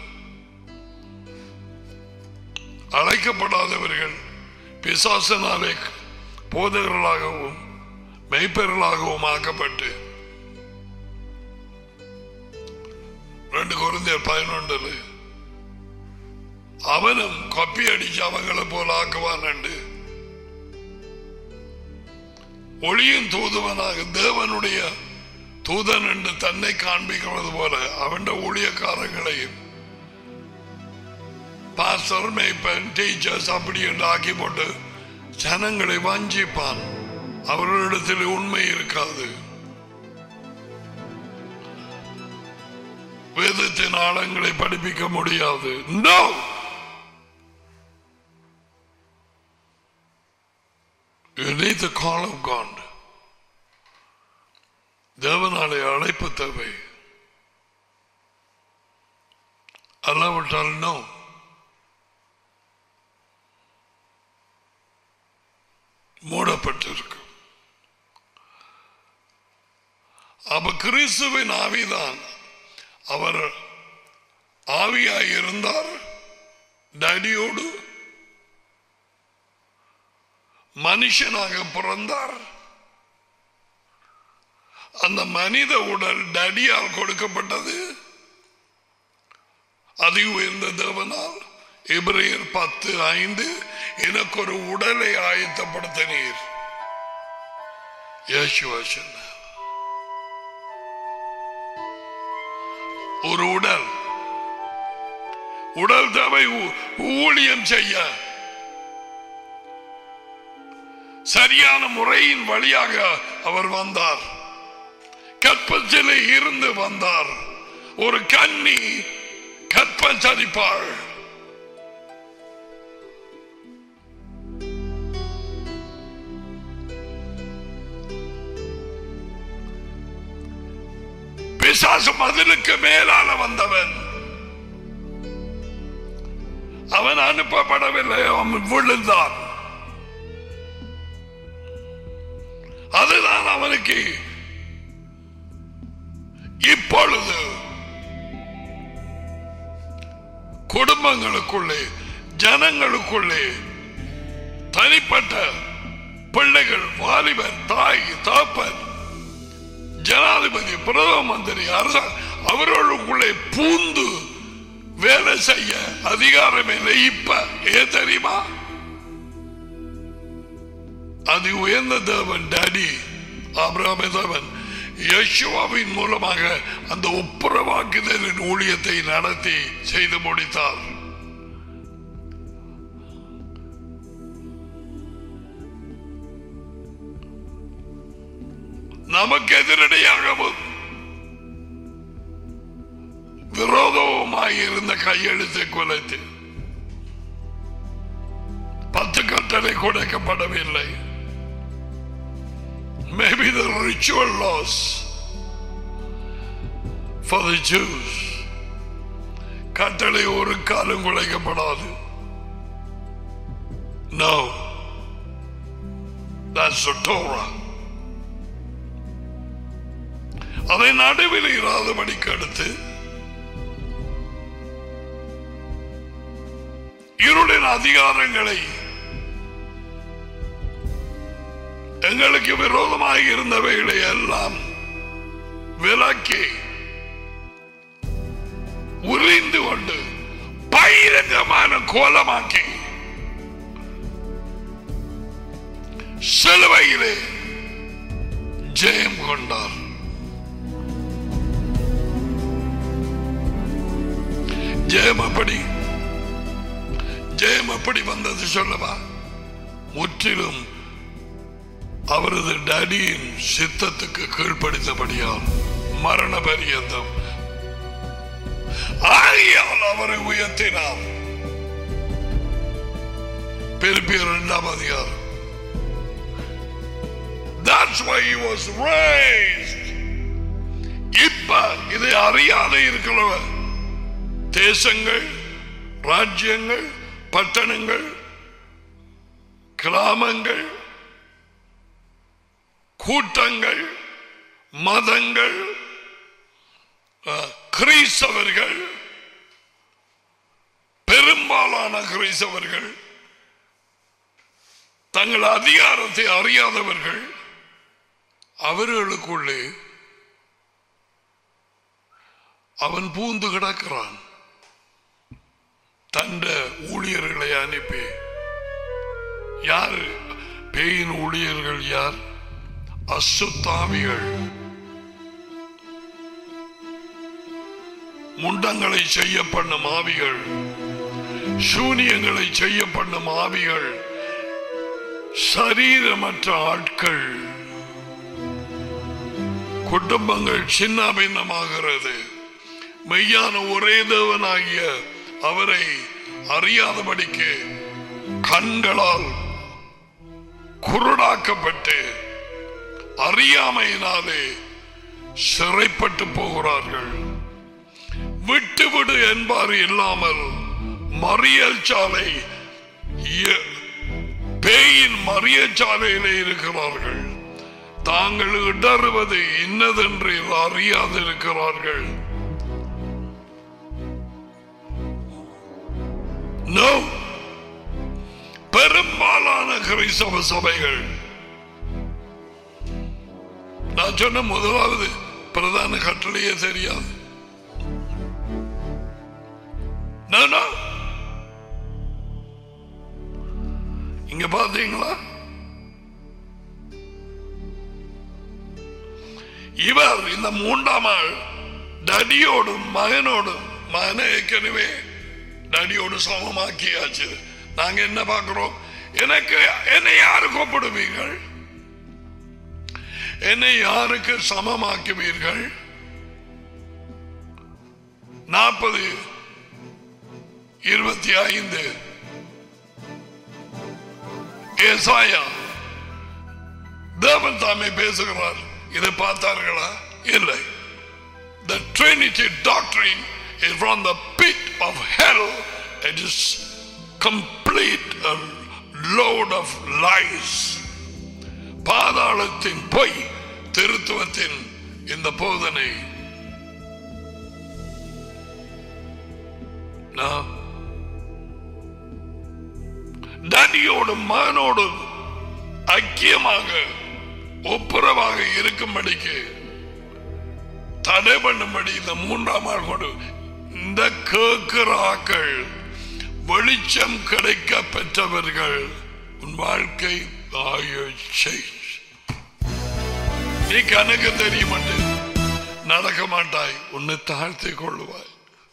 அழைக்கப்படாதவர்கள் பிசாசனாலே போதகர்களாகவும் மெய்ப்பெறலாகவும் ஆக்கப்பட்டு ரெண்டு குழந்தையர் பதினொன்றில் அவனும் கொப்பி அடிச்சு அவங்களை போல ஆக்குவான் என்று ஒளியின் தூதுவனாக தேவனுடைய தூதன் என்று தன்னை காண்பிக்கிறது போல அவன் ஊழியக்காரங்களையும் பாஸ்டர் மேய்ப்பன் டீச்சர்ஸ் அப்படி என்று ஆக்கி போட்டு ஜனங்களை வஞ்சிப்பான் அவர்களிடத்தில் உண்மை இருக்காது வேதத்தின் ஆழங்களை படிப்பிக்க முடியாது no You need the call of God. தேவனாலே அழைப்பு தேவை அல்லாவிட்டால் நோ மூடப்பட்டிருக்கு அப்ப கிறிஸ்துவின் ஆவிதான் அவர் ஆவியாய் இருந்தார் டடியோடு மனுஷனாக பிறந்தார் அந்த மனித உடல் டடியால் கொடுக்கப்பட்டது அதி உயர்ந்த தேவனால் எபிரேயர் பத்து ஐந்து எனக்கு ஒரு உடலை ஆயத்தப்படுத்தினீர் இயேசுவா சொன்னார் ஒரு உடல் உடல் தேவை ஊ- ஊழியம் செய்ய சரியான முறையின் வழியாக அவர் வந்தார் கற்பத்திலே இருந்து வந்தார் ஒரு கன்னி கற்பம் சதிப்பாள் பிசாசு மதிலுக்கு மேலால வந்தவன் அவன் அனுப்பப்படவில்லை அவன் விழுந்தான் அதுதான் அவனுக்கு இப்பொழுது குடும்பங்களுக்குள்ளே ஜனங்களுக்குள்ளே தனிப்பட்ட பிள்ளைகள் வாலிபர் தாய் தாப்பன் ஜனாதிபதி பிரதம மந்திரி அரச அவர்களுக்குள்ளே பூந்து வேலை செய்ய அதிகாரம் இல்லை இப்ப ஏன் தெரியுமா அது உயர்ந்த தேவன் டாடி ஆபிரகாம தேவன் யசுவாவின் மூலமாக அந்த ஒப்புரவாக்குதலின் ஊழியத்தை நடத்தி செய்து முடித்தார் நமக்கு எதிரடியாகவும் விரோதவுமாய் இருந்த கையெழுத்தை குலைத்து பத்து கட்டளை கொடுக்கப்படவில்லை maybe the ritual laws for the Jews கட்டளை ஒரு காலம் குலைக்கப்படாது no that's the Torah அதை நடுவில் இராதபடிக்கு அடுத்து இருளின் அதிகாரங்களை எங்களுக்கு விரோதமாக இருந்தவைகளை எல்லாம் விலக்கி உரிந்து கொண்டு பகிரங்கமான கோலமாக்கி சிலுவையிலே ஜெயம் கொண்டார் ஜெயம் அப்படி ஜெயம் அப்படி வந்தது சொல்லவா முற்றிலும் அவரது டடியின் சித்தத்துக்கு கீழ்ப்படுத்தபடியால் மரண பரியந்தம் ஆகியால் அவரை உயர்த்தினார் பெருப்பியர் இரண்டாம் அதிகாரம் That's why he was raised. இப்ப இதை அறியாத இருக்கிறவ தேசங்கள் ராஜ்யங்கள் பட்டணங்கள் கிராமங்கள் கூட்டங்கள் மதங்கள் அஹ், கிறிஸ்தவர்கள் பெரும்பாலான கிறிஸ்தவர்கள் தங்கள் அதிகாரத்தை அறியாதவர்கள் அவர்களுக்குள்ளே அவன் பூந்து கிடக்கிறான் தண்ட ஊழியர்களை அனுப்பி யார் பேயின் ஊழியர்கள் யார் அசுத்தாமிகள் முண்டங்களை செய்ய பண்ணும் ஆவிகள் சூனியங்களை செய்ய பண்ணும் ஆவிகள் சரீரமற்ற ஆட்கள் குடும்பங்கள் சின்ன பின்னமாகிறது மெய்யான ஒரே தேவனாகிய அவரை அறியாதபடிக்கு கண்களால் குருடாக்கப்பட்டு அறியாமையினாலே சிறைப்பட்டு போகிறார்கள் விட்டுவிடு என்பார் இல்லாமல் மறியல் சாலை எ- பேயின் மறியல் சாலையிலே இருக்கிறார்கள் தாங்கள் இடறுவது இன்னதென்று அறியாதிருக்கிறார்கள் No. பெரும்பாலான கிறிஸ்தவ சபைகள் நான் சொன்ன முதலாவது பிரதான கட்டளையே தெரியாது No, no. இங்க பாத்தீங்களா இவர் இந்த மூன்றாம் ஆள் டடியோடும் மகனோடும் மகனை ஏற்கனவே டடியோடு சமமாக்கியாச்சு நாங்க என்ன பார்க்கிறோம் எனக்கு என்னை யாரு கூப்பிடுவீர்கள் என்னை யாருக்கு சமமாக்குவீர்கள் நாற்பது இருபத்தி ஐந்து ஏசாயா தேவன் தாமே பேசுகிறார் இதை பார்த்தார்களா இல்லை the Trinity doctrine is from the pit of hell. It is complete a load of lies. பாதாளத்தின் பொய் திருத்துவத்தின் இந்த போதனை நான் டடியோடும் மகனோடும் ஐக்கியமாக ஒப்புரவாக இருக்கும்படிக்கு தடை பண்ணும்படி இந்த மூன்றாம் ஆள் கொண்டு இந்த கேட்கிறாக்கள் வெளிச்சம் கிடைக்க பெற்றவர்கள் உன் வாழ்க்கை ஆயு நீ கணக்கு தெரிய மாட்டேன் நடக்க மாட்டாய் உன்னை தாழ்த்திக் கொள்ளுவாய்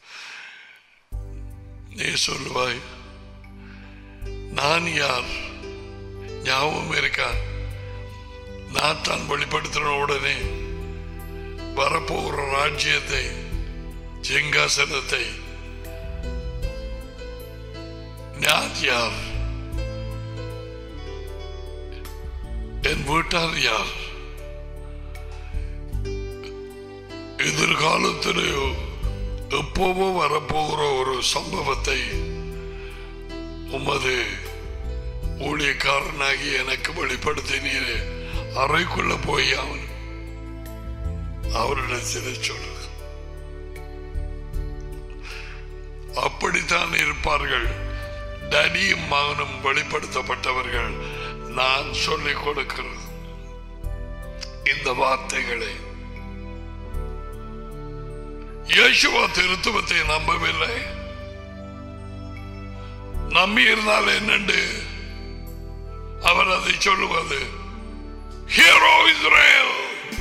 நீ சொல்லுவாய் நான் யார் ஞாபகம் இருக்கா நான் தான் வெளிப்படுத்தின உடனே வரப்போகிற ராஜ்யத்தை சிங்காசனத்தை நான் யார் என் வீட்டார் யார் எதிர்காலத்திலேயோ எப்போவோ வரப்போகிற ஒரு சம்பவத்தை உமது ஊழியக்காரனாகி எனக்கு வெளிப்படுத்தினீரே அறைக்குள்ள போய் அவன் அவரிடத்தில் சொல்லு அப்படித்தான் இருப்பார்கள் டடியும் மகனும் வெளிப்படுத்தப்பட்டவர்கள் நான் சொல்லிக் கொடுக்கிறது இந்த வார்த்தைகளை இயேசுவா திருத்துவத்தை நம்பவில்லை நம்பி இருந்தால் என்னண்டு அவர் அதை சொல்லுவது hear O Israel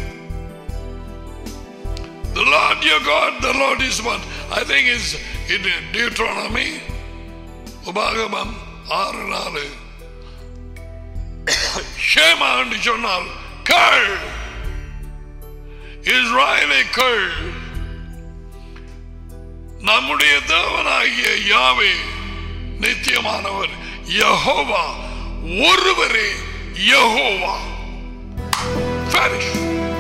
The Lord your God, the Lord is one. I think it's in Deuteronomy. உபாகமம் ஆறு நாலு ஷேமா என்று சொன்னால் கள் இஸ்ராயலை கள் நம்முடைய தேவனாகிய யாவே நித்தியமானவர் யஹோவா ஒருவரே யஹோவா Finish.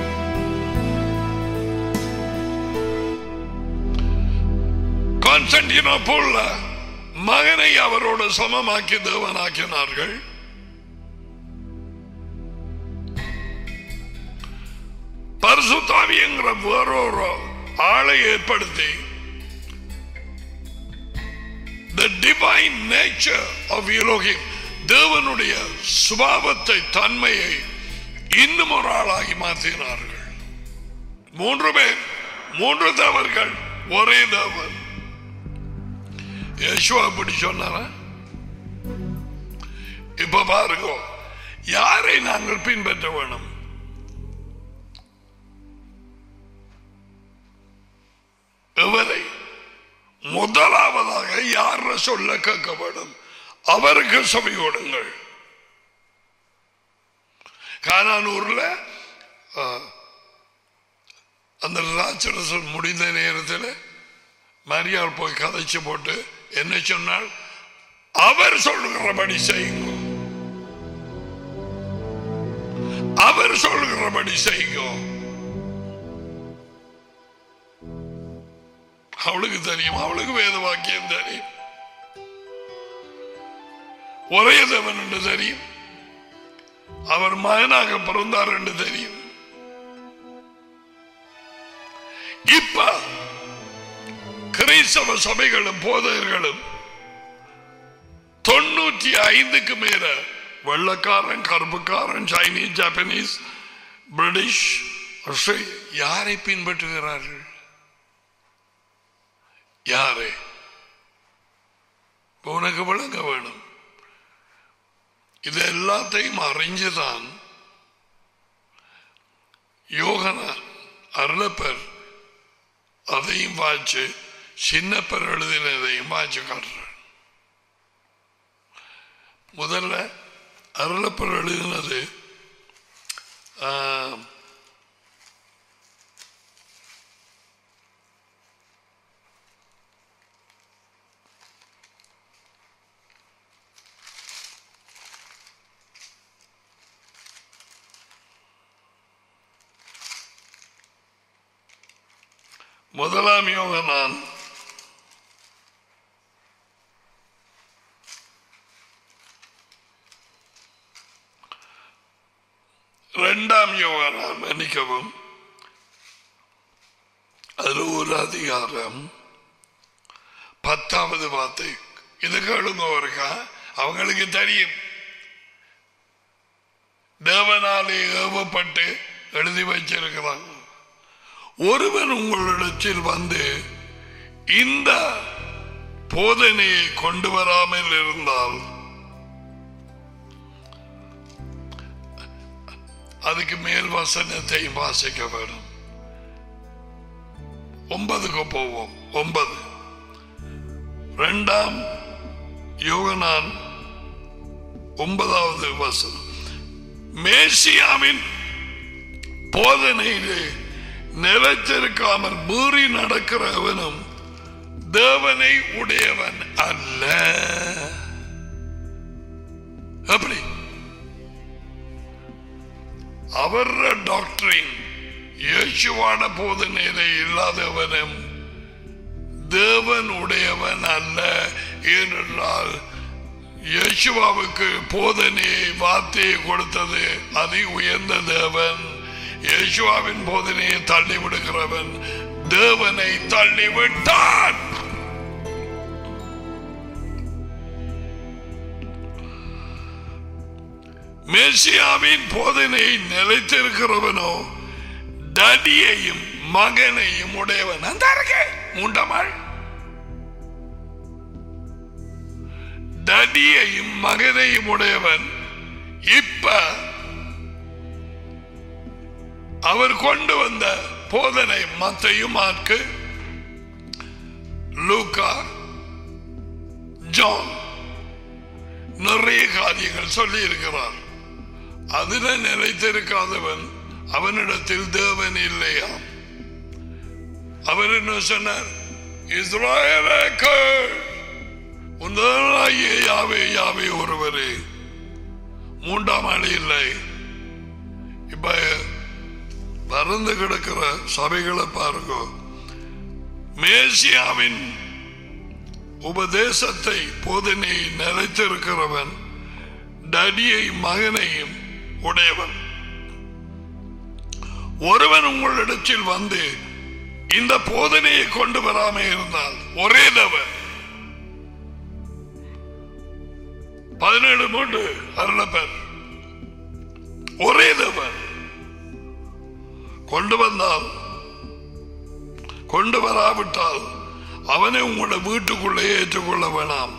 கான்ஸ்டன்டினோபோல்ல மகனை அவரோட சமமாக்கி தேவனாக்கினார்கள் பரிசுத்தாவிங்கிற வேறொரு ஆளை ஏற்படுத்தி the divine nature of Elohim தேவனுடைய சுபாவத்தை தன்மையை இன்னும் ஒரு ஆளாகி மாற்றினார்கள் மூன்று பேர் மூன்று தேவர்கள் ஒரே தேவன் யேசுவா அப்படி சொன்னாரா இப்ப பாருங்க யாரை நாங்கள் பின்பற்ற வேணும் எவரை முதலாவதாக யார சொல்ல கேட்க வேண்டும் அவருக்கு சபை கொடுங்கள் கானானூர்ல ஆ, அந்த ராட்சரசன் முடிந்த நேரத்தில் மரியாள் போய் கதைச்சு போட்டு என்ன சொன்னால் அவர் சொல்லுகிறபடி செய்யுங்க அவர் சொல்லுகிறபடி செய்யுங்க அவளுக்கு தெரியும் அவளுக்கு வேத வாக்கியம் தெரியும் ஒரே தேவன் என்று தெரியும் அவர் மகனாக பிறந்தார் என்று தெரியும் இப்ப கிறிஸ்தவ சபைகளும் போதகர்களும் தொண்ணூற்றி ஐந்துக்கு மேல வெள்ளக்காரன் கருப்புக்காரன் சைனீஸ் ஜாப்பனீஸ் பிரிட்டிஷ் ஆஸ்திரேலியா யாரை பின்பற்றுகிறார்கள் யாரை உனக்கு விளங்க வேணும் இது எல்லாத்தையும் அறிஞ்சுதான் யோகனா அருளப்பர் அதையும் வாய்ச்சு சின்னப்பர் எழுதினதையும் வாய்ச்சு காட்டுறார் முதல்ல அருளப்பர் எழுதினது ஆ, முதலாம் யோகனான் இரண்டாம் யோகனான் மன்னிக்கவும் அதுல ஒரு அதிகாரம் பத்தாவது வார்த்தை இது கேளுங்க ஒருக்கா அவங்களுக்கு தெரியும் தேவனாலே ஏவப்பட்டு எழுதி வச்சிருக்கிறாங்க ஒருவன் உங்களிடத்தில் வந்து இந்த போதனையை கொண்டு வராமல் இருந்தால் அதுக்கு மேல் வசனத்தை வாசிக்க வேணும் ஒன்பதுக்கு போவோம் ஒன்பது இரண்டாம் யோகனான் ஒன்பதாவது வசனம் மேசியாவின் போதனையிலே நிலைத்திருக்காமல் மீறி நடக்கிறவனும் தேவனை உடையவன் அல்ல அப்படி அவர் டாக்டரின் இயேசுவான போதனையிலே இல்லாதவனும் தேவன் உடையவன் அல்ல ஏனென்றால் இயேசுவாவுக்கு போதனையை வார்த்தையை கொடுத்தது அதி உயர்ந்த தேவன் இயேசுவாவின் போதனையை தள்ளி விடுகிறவன் தேவனை தள்ளிவிட்டான் மேசியாவின் போதனையை நிலைத்திருக்கிறவனோ தடியையும் மகனையும் உடையவன் அந்த இருக்கு மூண்டமாள் தடியையும் மகனையும் உடையவன் இப்ப அவர் கொண்டு வந்த போதனை மத்தையும் மார்க்கு லூக்கா ஜான் நிறைய காரியங்கள் சொல்லி இருக்கிறார் அதில் நிலைத்திருக்காதவன் அவனிடத்தில் தேவன் இல்லையா அவர் என்ன சொன்னார் இஸ்ராயலுக்கு உந்தனாகிய யாவே யாவே ஒருவரே மூன்றாம் ஆள் இல்லை இப்ப பறந்து கிடக்கிற சபைகளை பாருங்க மேசியாவின் உபதேசத்தை போதனையை நிலைத்திருக்கிறவன் டடியை மகனையும் உடையவன் ஒருவன் உங்களிடத்தில் வந்து இந்த போதனையை கொண்டு வராம இருந்தால் ஒரே தவன் பதினேழு மூன்று அருளப்பர் ஒரே தவன் கொண்டு வந்தால் கொண்டு வராவிட்டால் அவனை உங்களோட வீட்டுக்குள்ளே ஏற்றுக்கொள்ள வேணாம்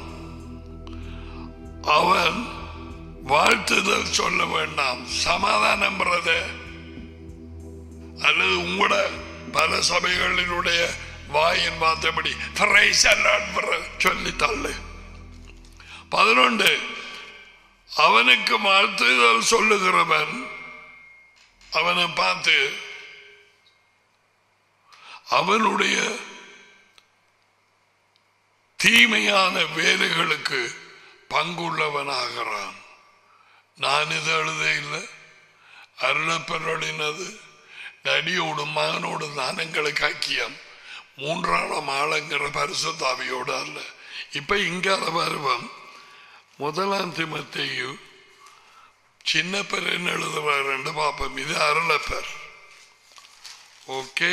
அவன் வாழ்த்துதல் சொல்ல வேண்டாம் சமாதானம் பிரதர் அல்லது உங்களோட பல சபைகளினுடைய வாயின் பார்த்தபடி சொல்லி தள்ளு பதினொன்று அவனுக்கு வாழ்த்துதல் சொல்லுகிறவன் அவனை பார்த்து அவனுடைய தீமையான வேலைகளுக்கு பங்குள்ளவனாகிறான் நான் இது எழுத இல்லை அருளப்பரடினது நடியோடும் மகனோடும் தான் எங்களுக்கு ஐக்கியம் மூன்றாம் ஆளுங்கிற பரிசுத்தாவியோடு அல்ல இப்ப இங்க வருவம் முதலாம் திமத்தையும் சின்ன பேர் என்ன எழுதுவார் பாப்போம் இது அருளப்பர் ஓகே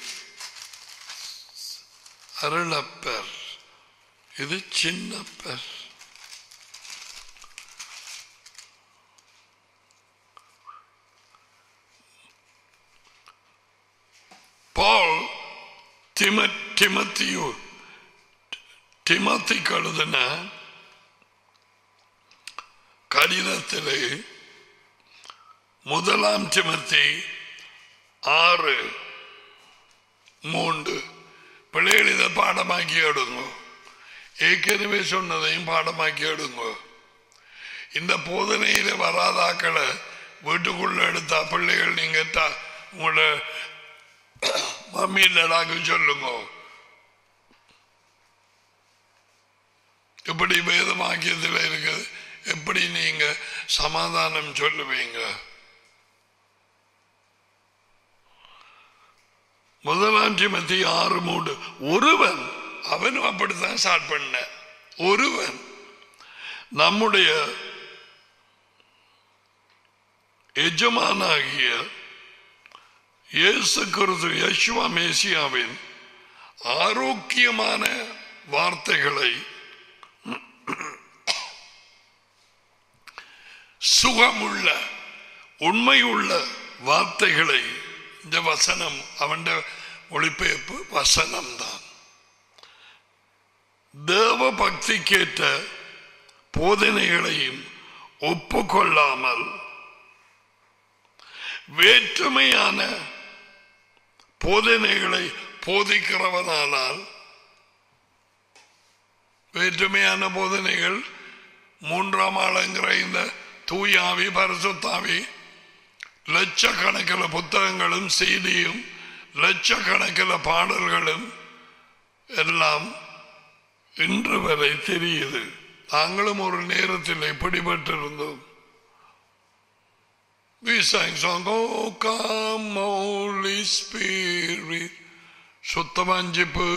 அருளப்பர் இது சின்ன பேர் பால் திம திமத்தியு திமத்தி கழுதின கடிதத்திலே முதலாம் திமத்தி ஆறு மூன்று பிள்ளைகள் இதை பாடமாக்கி எடுங்க ஏற்கனவே சொன்னதையும் பாடமாக்கி எடுங்க இந்த போதனையில வராதாக்களை வீட்டுக்குள்ள எடுத்தா பிள்ளைகள் நீங்க தா- உங்களோட மம்மி இல்லடாக்கு சொல்லுங்க எப்படி வேதமாக்கியத்தில் இருக்குது எப்படி நீங்க சமாதானம் சொல்லுவீங்க முதலாம் மத்தி ஆறு மூன்று ஒருவன் அவனும் அப்படித்தான் ஸ்டார்ட் பண்ண ஒருவன் நம்முடைய எஜமானாகிய இயேசு கிறிஸ்து யசுவா மேசியாவின் ஆரோக்கியமான வார்த்தைகளை சுகமுள்ள உண்மையுள்ள வார்த்தைகளை இந்த வசனம் அவன் மொழிபெயர்ப்பு வசனம்தான் தேவ பக்திக்கேற்ற போதனைகளையும் ஒப்புக்கொள்ளாமல் வேற்றுமையான போதனைகளை போதிக்கிறவனானால் வேற்றுமையான போதனைகள் மூன்றாம் ஆளுங்கிற இந்த தூயாவி பரிசுத்தாவி லட்சக்கணக்கில் புத்தகங்களும் செய்தியும் லட்சக்கணக்கில் பாடல்களும் எல்லாம் இன்று வரை தெரியுது நாங்களும் ஒரு நேரத்தில் பிடிபட்டிருந்தோம் We sang song, Oh, come, Holy Spirit. சுத்தமஞ்சிப்பு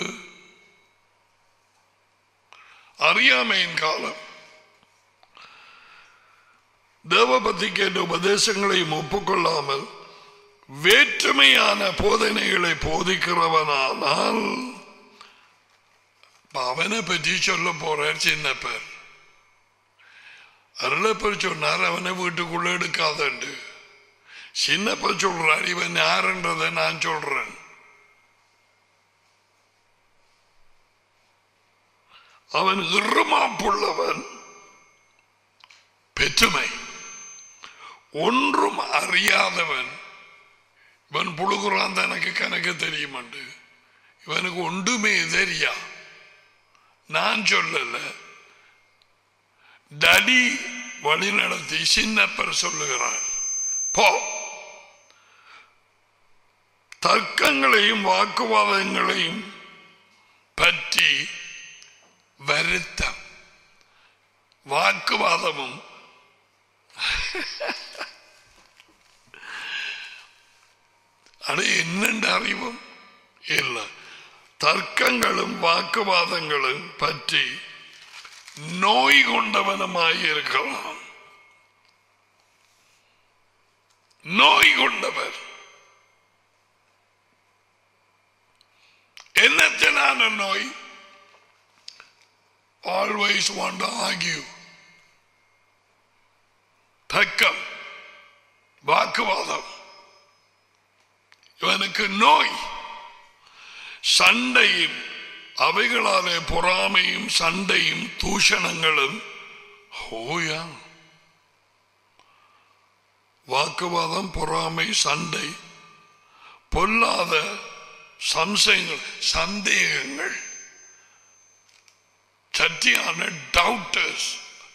அறியாமையின் காலம் தேவபக்தி கேட்ட உபதேசங்களையும் ஒப்புக்கொள்ளாமல் வேற்றுமையான போதனைகளை போதிக்கிறவனானால் அவனை பற்றி சொல்ல போறார் சின்னப்பர் அருளப்பர் சொன்னார் அவனை வீட்டுக்குள்ள எடுக்காதண்டு சின்னப்பர் சொல்றார் இவன் யாருன்றதை நான் சொல்றேன் அவன் இருமாப்புள்ளவன் பெற்றுமை ஒன்றும் அறியாதவன் இவன் புழுகுறான் எனக்கு கணக்கு தெரியுமண்டு இவனுக்கு ஒன்றுமே தெரியா நான் சொல்லல டடி வழி நடத்தி சின்னப்பர் சொல்லுகிறார் போ தர்க்கங்களையும் வாக்குவாதங்களையும் பற்றி வருத்தம் வாக்குவாதமும் அது என்னென்று அறிவும் இல்லை தர்க்கங்களும் வாக்குவாதங்களும் பற்றி நோய் கொண்டவனமாய் இருக்கலாம் நோய் கொண்டவர் என்னத்தினான நோய் ஆல்வேஸ் வாண்ட் ஆகியூ தக்கம் வாக்குவாதம் இவனுக்கு நோய் சண்டையும் அவைகளாலே பொறாமையும் சண்டையும் தூஷணங்களும் ஹோயா வாக்குவாதம் பொறாமை சண்டை பொல்லாத சம்சயங்கள் சந்தேகங்கள் சத்தியான டவுட்டர்ஸ்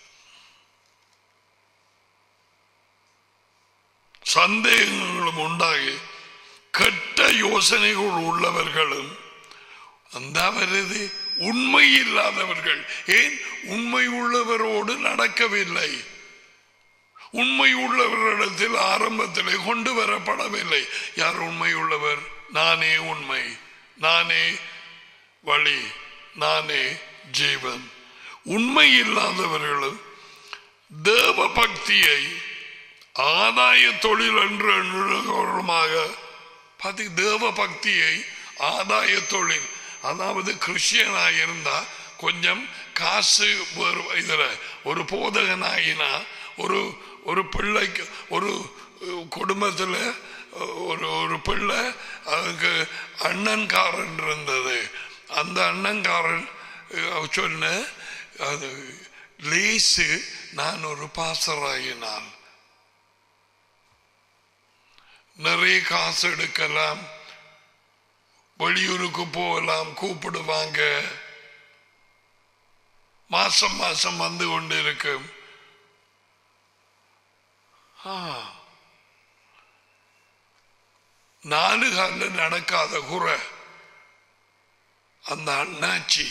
சந்தேகங்களும் உண்டாகி கெட்ட யோசனைகள் உள்ளவர்களும் அந்த வருது உண்மை இல்லாதவர்கள் ஏன் உண்மை உள்ளவரோடு நடக்கவில்லை உண்மை உள்ளவரிடத்தில் ஆரம்பத்திலே கொண்டு வரப்படவில்லை யார் உண்மை உள்ளவர் நானே உண்மை நானே வழி நானே ஜீவன் உண்மை இல்லாதவர்களும் தேவ பக்தியை ஆதாய தொழில் என்று எண்ணுகிறவருமாக பார்த்து தேவ பக்தியை ஆதாய தொழில் அதாவது கிறிஸ்டியனாக இருந்தா கொஞ்சம் காசு வேறு இதுல ஒரு போதகனாயினா ஒரு ஒரு பிள்ளைக்கு ஒரு குடும்பத்தில் ஒரு ஒரு பிள்ளை அதுக்கு அண்ணன்காரன் இருந்தது அந்த அண்ணன்காரன் சொன்ன அது லேசு நான் ஒரு பாசராயினான் நிறைய காசு எடுக்கலாம் வெளியூருக்கு போகலாம் கூப்பிடுவாங்க மாசம் மாசம் வந்து கொண்டு இருக்கும் நாலு காலில் நடக்காத குறை அந்த அண்ணாச்சி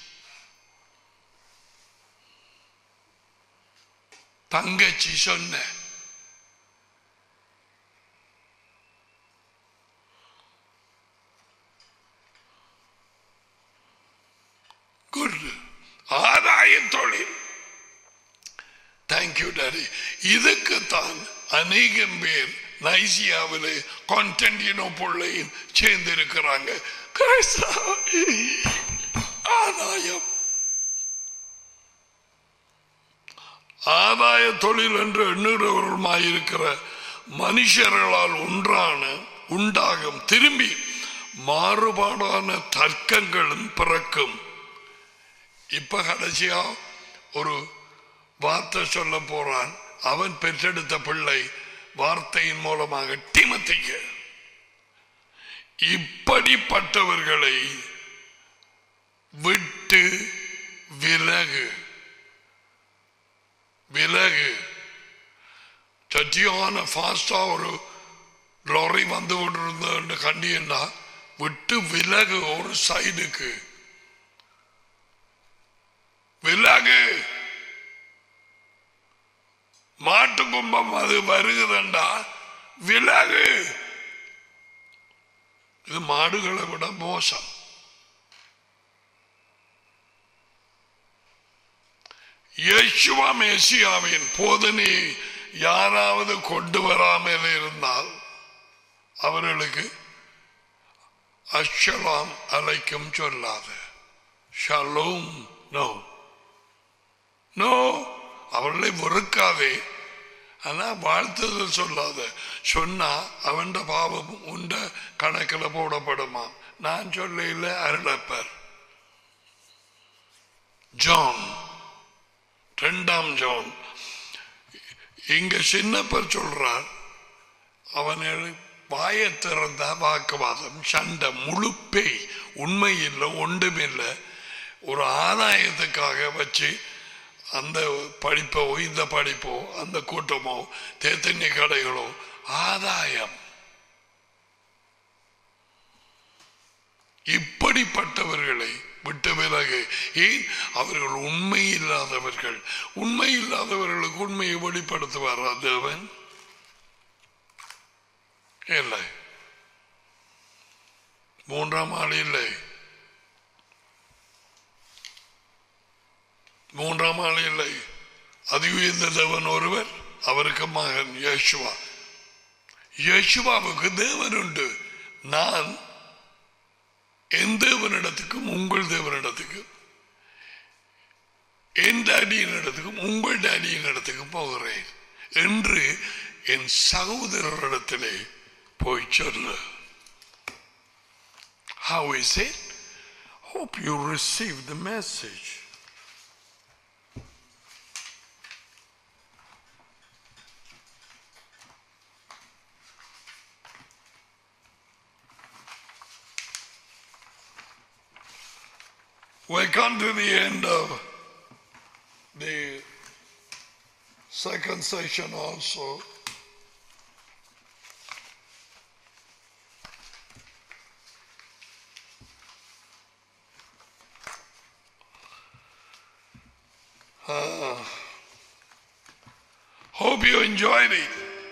தங்கச்சி சொன்ன தேங்க்யூ டாடி இதுக்குத்தான் அநேகம் பேர் நைசியாவிலே கான்டென்டினோபொள்ளையும் சேர்ந்திருக்கிறாங்க கிறிஸ்தா, ஆதாயம் ஆதாய தொழில் என்று எண்ணுகிறவருமாயிருக்கிற மனுஷர்களால் ஒன்றான உண்டாகும் திரும்பி மாறுபாடான தர்க்கங்களும் பிறக்கும் இப்ப கடைசியா ஒரு வார்த்தை சொல்ல போறான் அவன் பெற்றெடுத்த பிள்ளை வார்த்தையின் மூலமாக டிமத்திக்கு இப்படிப்பட்டவர்களை விட்டு விலகு விலகு சட்டியான ஃபாஸ்டா ஒரு லாரி வந்து கொண்டிருந்த கண்டியன்னா விட்டு விலகு ஒரு சைடுக்கு விலகு மாட்டு கும்பம் அது வருகுதண்டா விலகு இது மாடுகளை விட மோசம் இயேசுவா மேசியாவின் போதனை யாராவது கொண்டு வராமல் இருந்தால் அவர்களுக்கு அஷலாம் அலைக்கும் சொல்லாத ஷலோம் நோ நோ அவர்களை வெறுக்காதே ஆனா வாழ்த்துதல் சொல்லாத சொன்னா அவன் பாவம் உண்ட கணக்கில் போடப்படுமா நான் சொல்ல அருளப்பர் ஜான் ரெண்டாம் ஜான் இங்க சின்னப்பர் சொல்றார் அவன் வாயை திறந்த வாக்குவாதம் சண்டை முழுப்பே உண்மை இல்லை ஒன்றுமில்லை ஒரு ஆதாயத்துக்காக வச்சு அந்த படிப்போ இந்த படிப்போ அந்த கூட்டமோ தேத்தண்ணி கடைகளோ ஆதாயம் இப்படிப்பட்டவர்களை விட்ட பிறகு ஏன் அவர்கள் உண்மை இல்லாதவர்கள் உண்மை இல்லாதவர்களுக்கு உண்மையை வெளிப்படுத்துவாரா தேவன் இல்லை மூன்றாம் ஆள் இல்லை மூன்றாம் ஆள் இல்லை அது உயர்ந்த தேவன் ஒருவர் அவருக்கு மகன் யேசுவா யேசுவாவுக்கு தேவன் உண்டு நான் என் தேவனிடத்துக்கும் உங்கள் தேவனிடத்துக்கும் என் டாடியின் இடத்துக்கும் உங்கள் டாடியின் இடத்துக்கும் போகிறேன் என்று என் சகோதரரிடத்திலே போய் சொல்லு How is it? Hope you received the message. We come to the end of the second session also. Uh, hope you enjoyed it.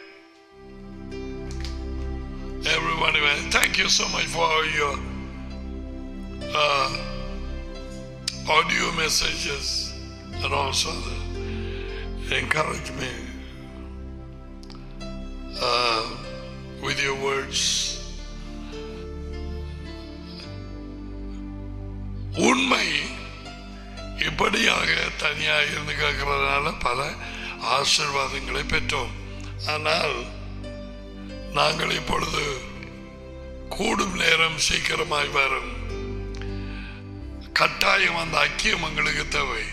Everybody, man, thank you so much for your uh, audio messages and also the encouragement uh, with your words. உண்மை இப்படியாக தனியாக இருந்து கேட்கறதுனால பல ஆசிர்வாதங்களை பெற்றோம் ஆனால் நாங்கள் இப்பொழுது கூடும் நேரம் சீக்கிரமாய் வரும் கட்டாயம் அந்த ஐக்கியம் எங்களுக்கு தேவை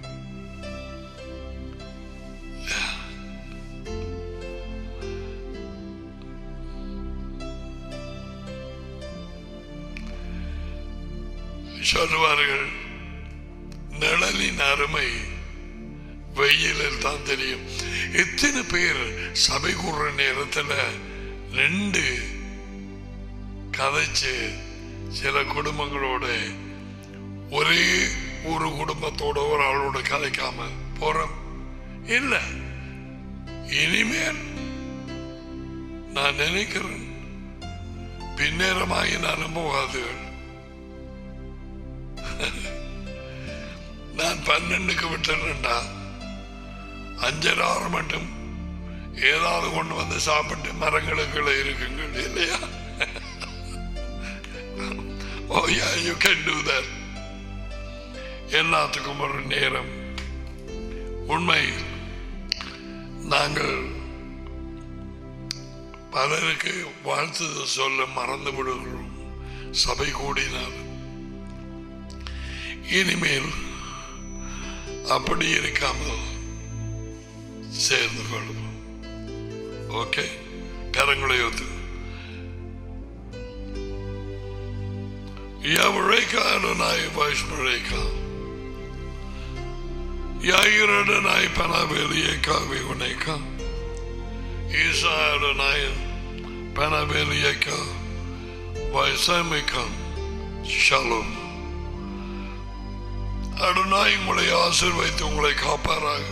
சொல்லுவார்கள் நிழலின் அருமை வெயிலில் தான் தெரியும் எத்தனை பேர் சபை கூடுற நேரத்தில் ரெண்டு கதைச்சு சில குடும்பங்களோட ஒரே ஒரு குடும்பத்தோட ஒரு ஆளோட கதைக்காம போறோம் இல்ல இனிமேல் நான் நினைக்கிறேன் பின்னேரமாகினாலும் போகாதுகள் நான் பன்னெண்டுக்கு விட்டுறேன்டா அஞ்சரை ஆறு மட்டும் ஏதாவது கொண்டு வந்து சாப்பிட்டு மரங்களுக்குள்ள இருக்குங்கள் இல்லையா oh yeah you can do that எல்லாத்துக்கும் ஒரு நேரம் உண்மை நாங்கள் பலருக்கு வாழ்த்து சொல்ல மறந்து விடுகிறோம் சபை கூடினால் இனிமேல் அப்படி இருக்காமல் சேர்ந்து கொள்வோம் ஓகே கரங்களை ஒத்து Yavreka Adonai Vaishmareka. Yair Adonai Panavelieka Vihuneka. Isa Adonai Panavelieka Vaisamika. Shalom. Adonai உங்களை ஆசிர்வைத்து உங்களை காப்பாராக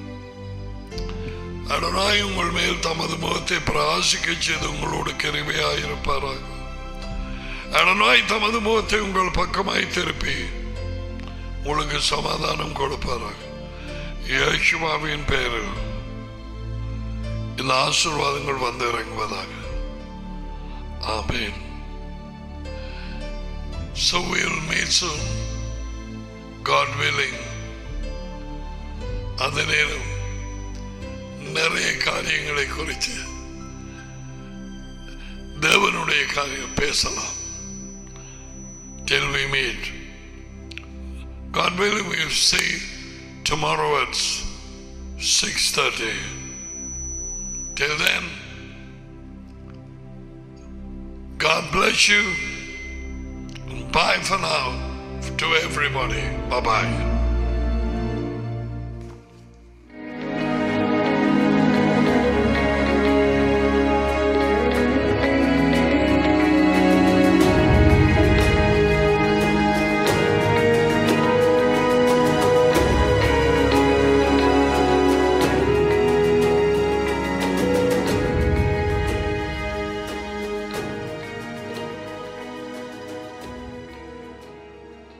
அடனாய் உங்கள் மேல் தமது முகத்தை பிரகாசிக்க செய்து உங்களோடு கிருமையாயிருப்பாராக அடனாய் தமது முகத்தை உங்கள் பக்கமாய் திருப்பி உங்களுக்கு சமாதானம் கொடுப்பாராக யேசுவாவின் பெயரில் இந்த ஆசீர்வாதங்கள் வந்து இறங்குவதாக ஆமேன் So we'll meet soon. God willing. அந்த நேரம் நிறைய காரியங்களை குறித்து தேவனுடைய காரியம் பேசலாம் till we meet. God willing, we'll see tomorrow at 6.30. Till then, God bless you. Bye for now to everybody. Bye-bye.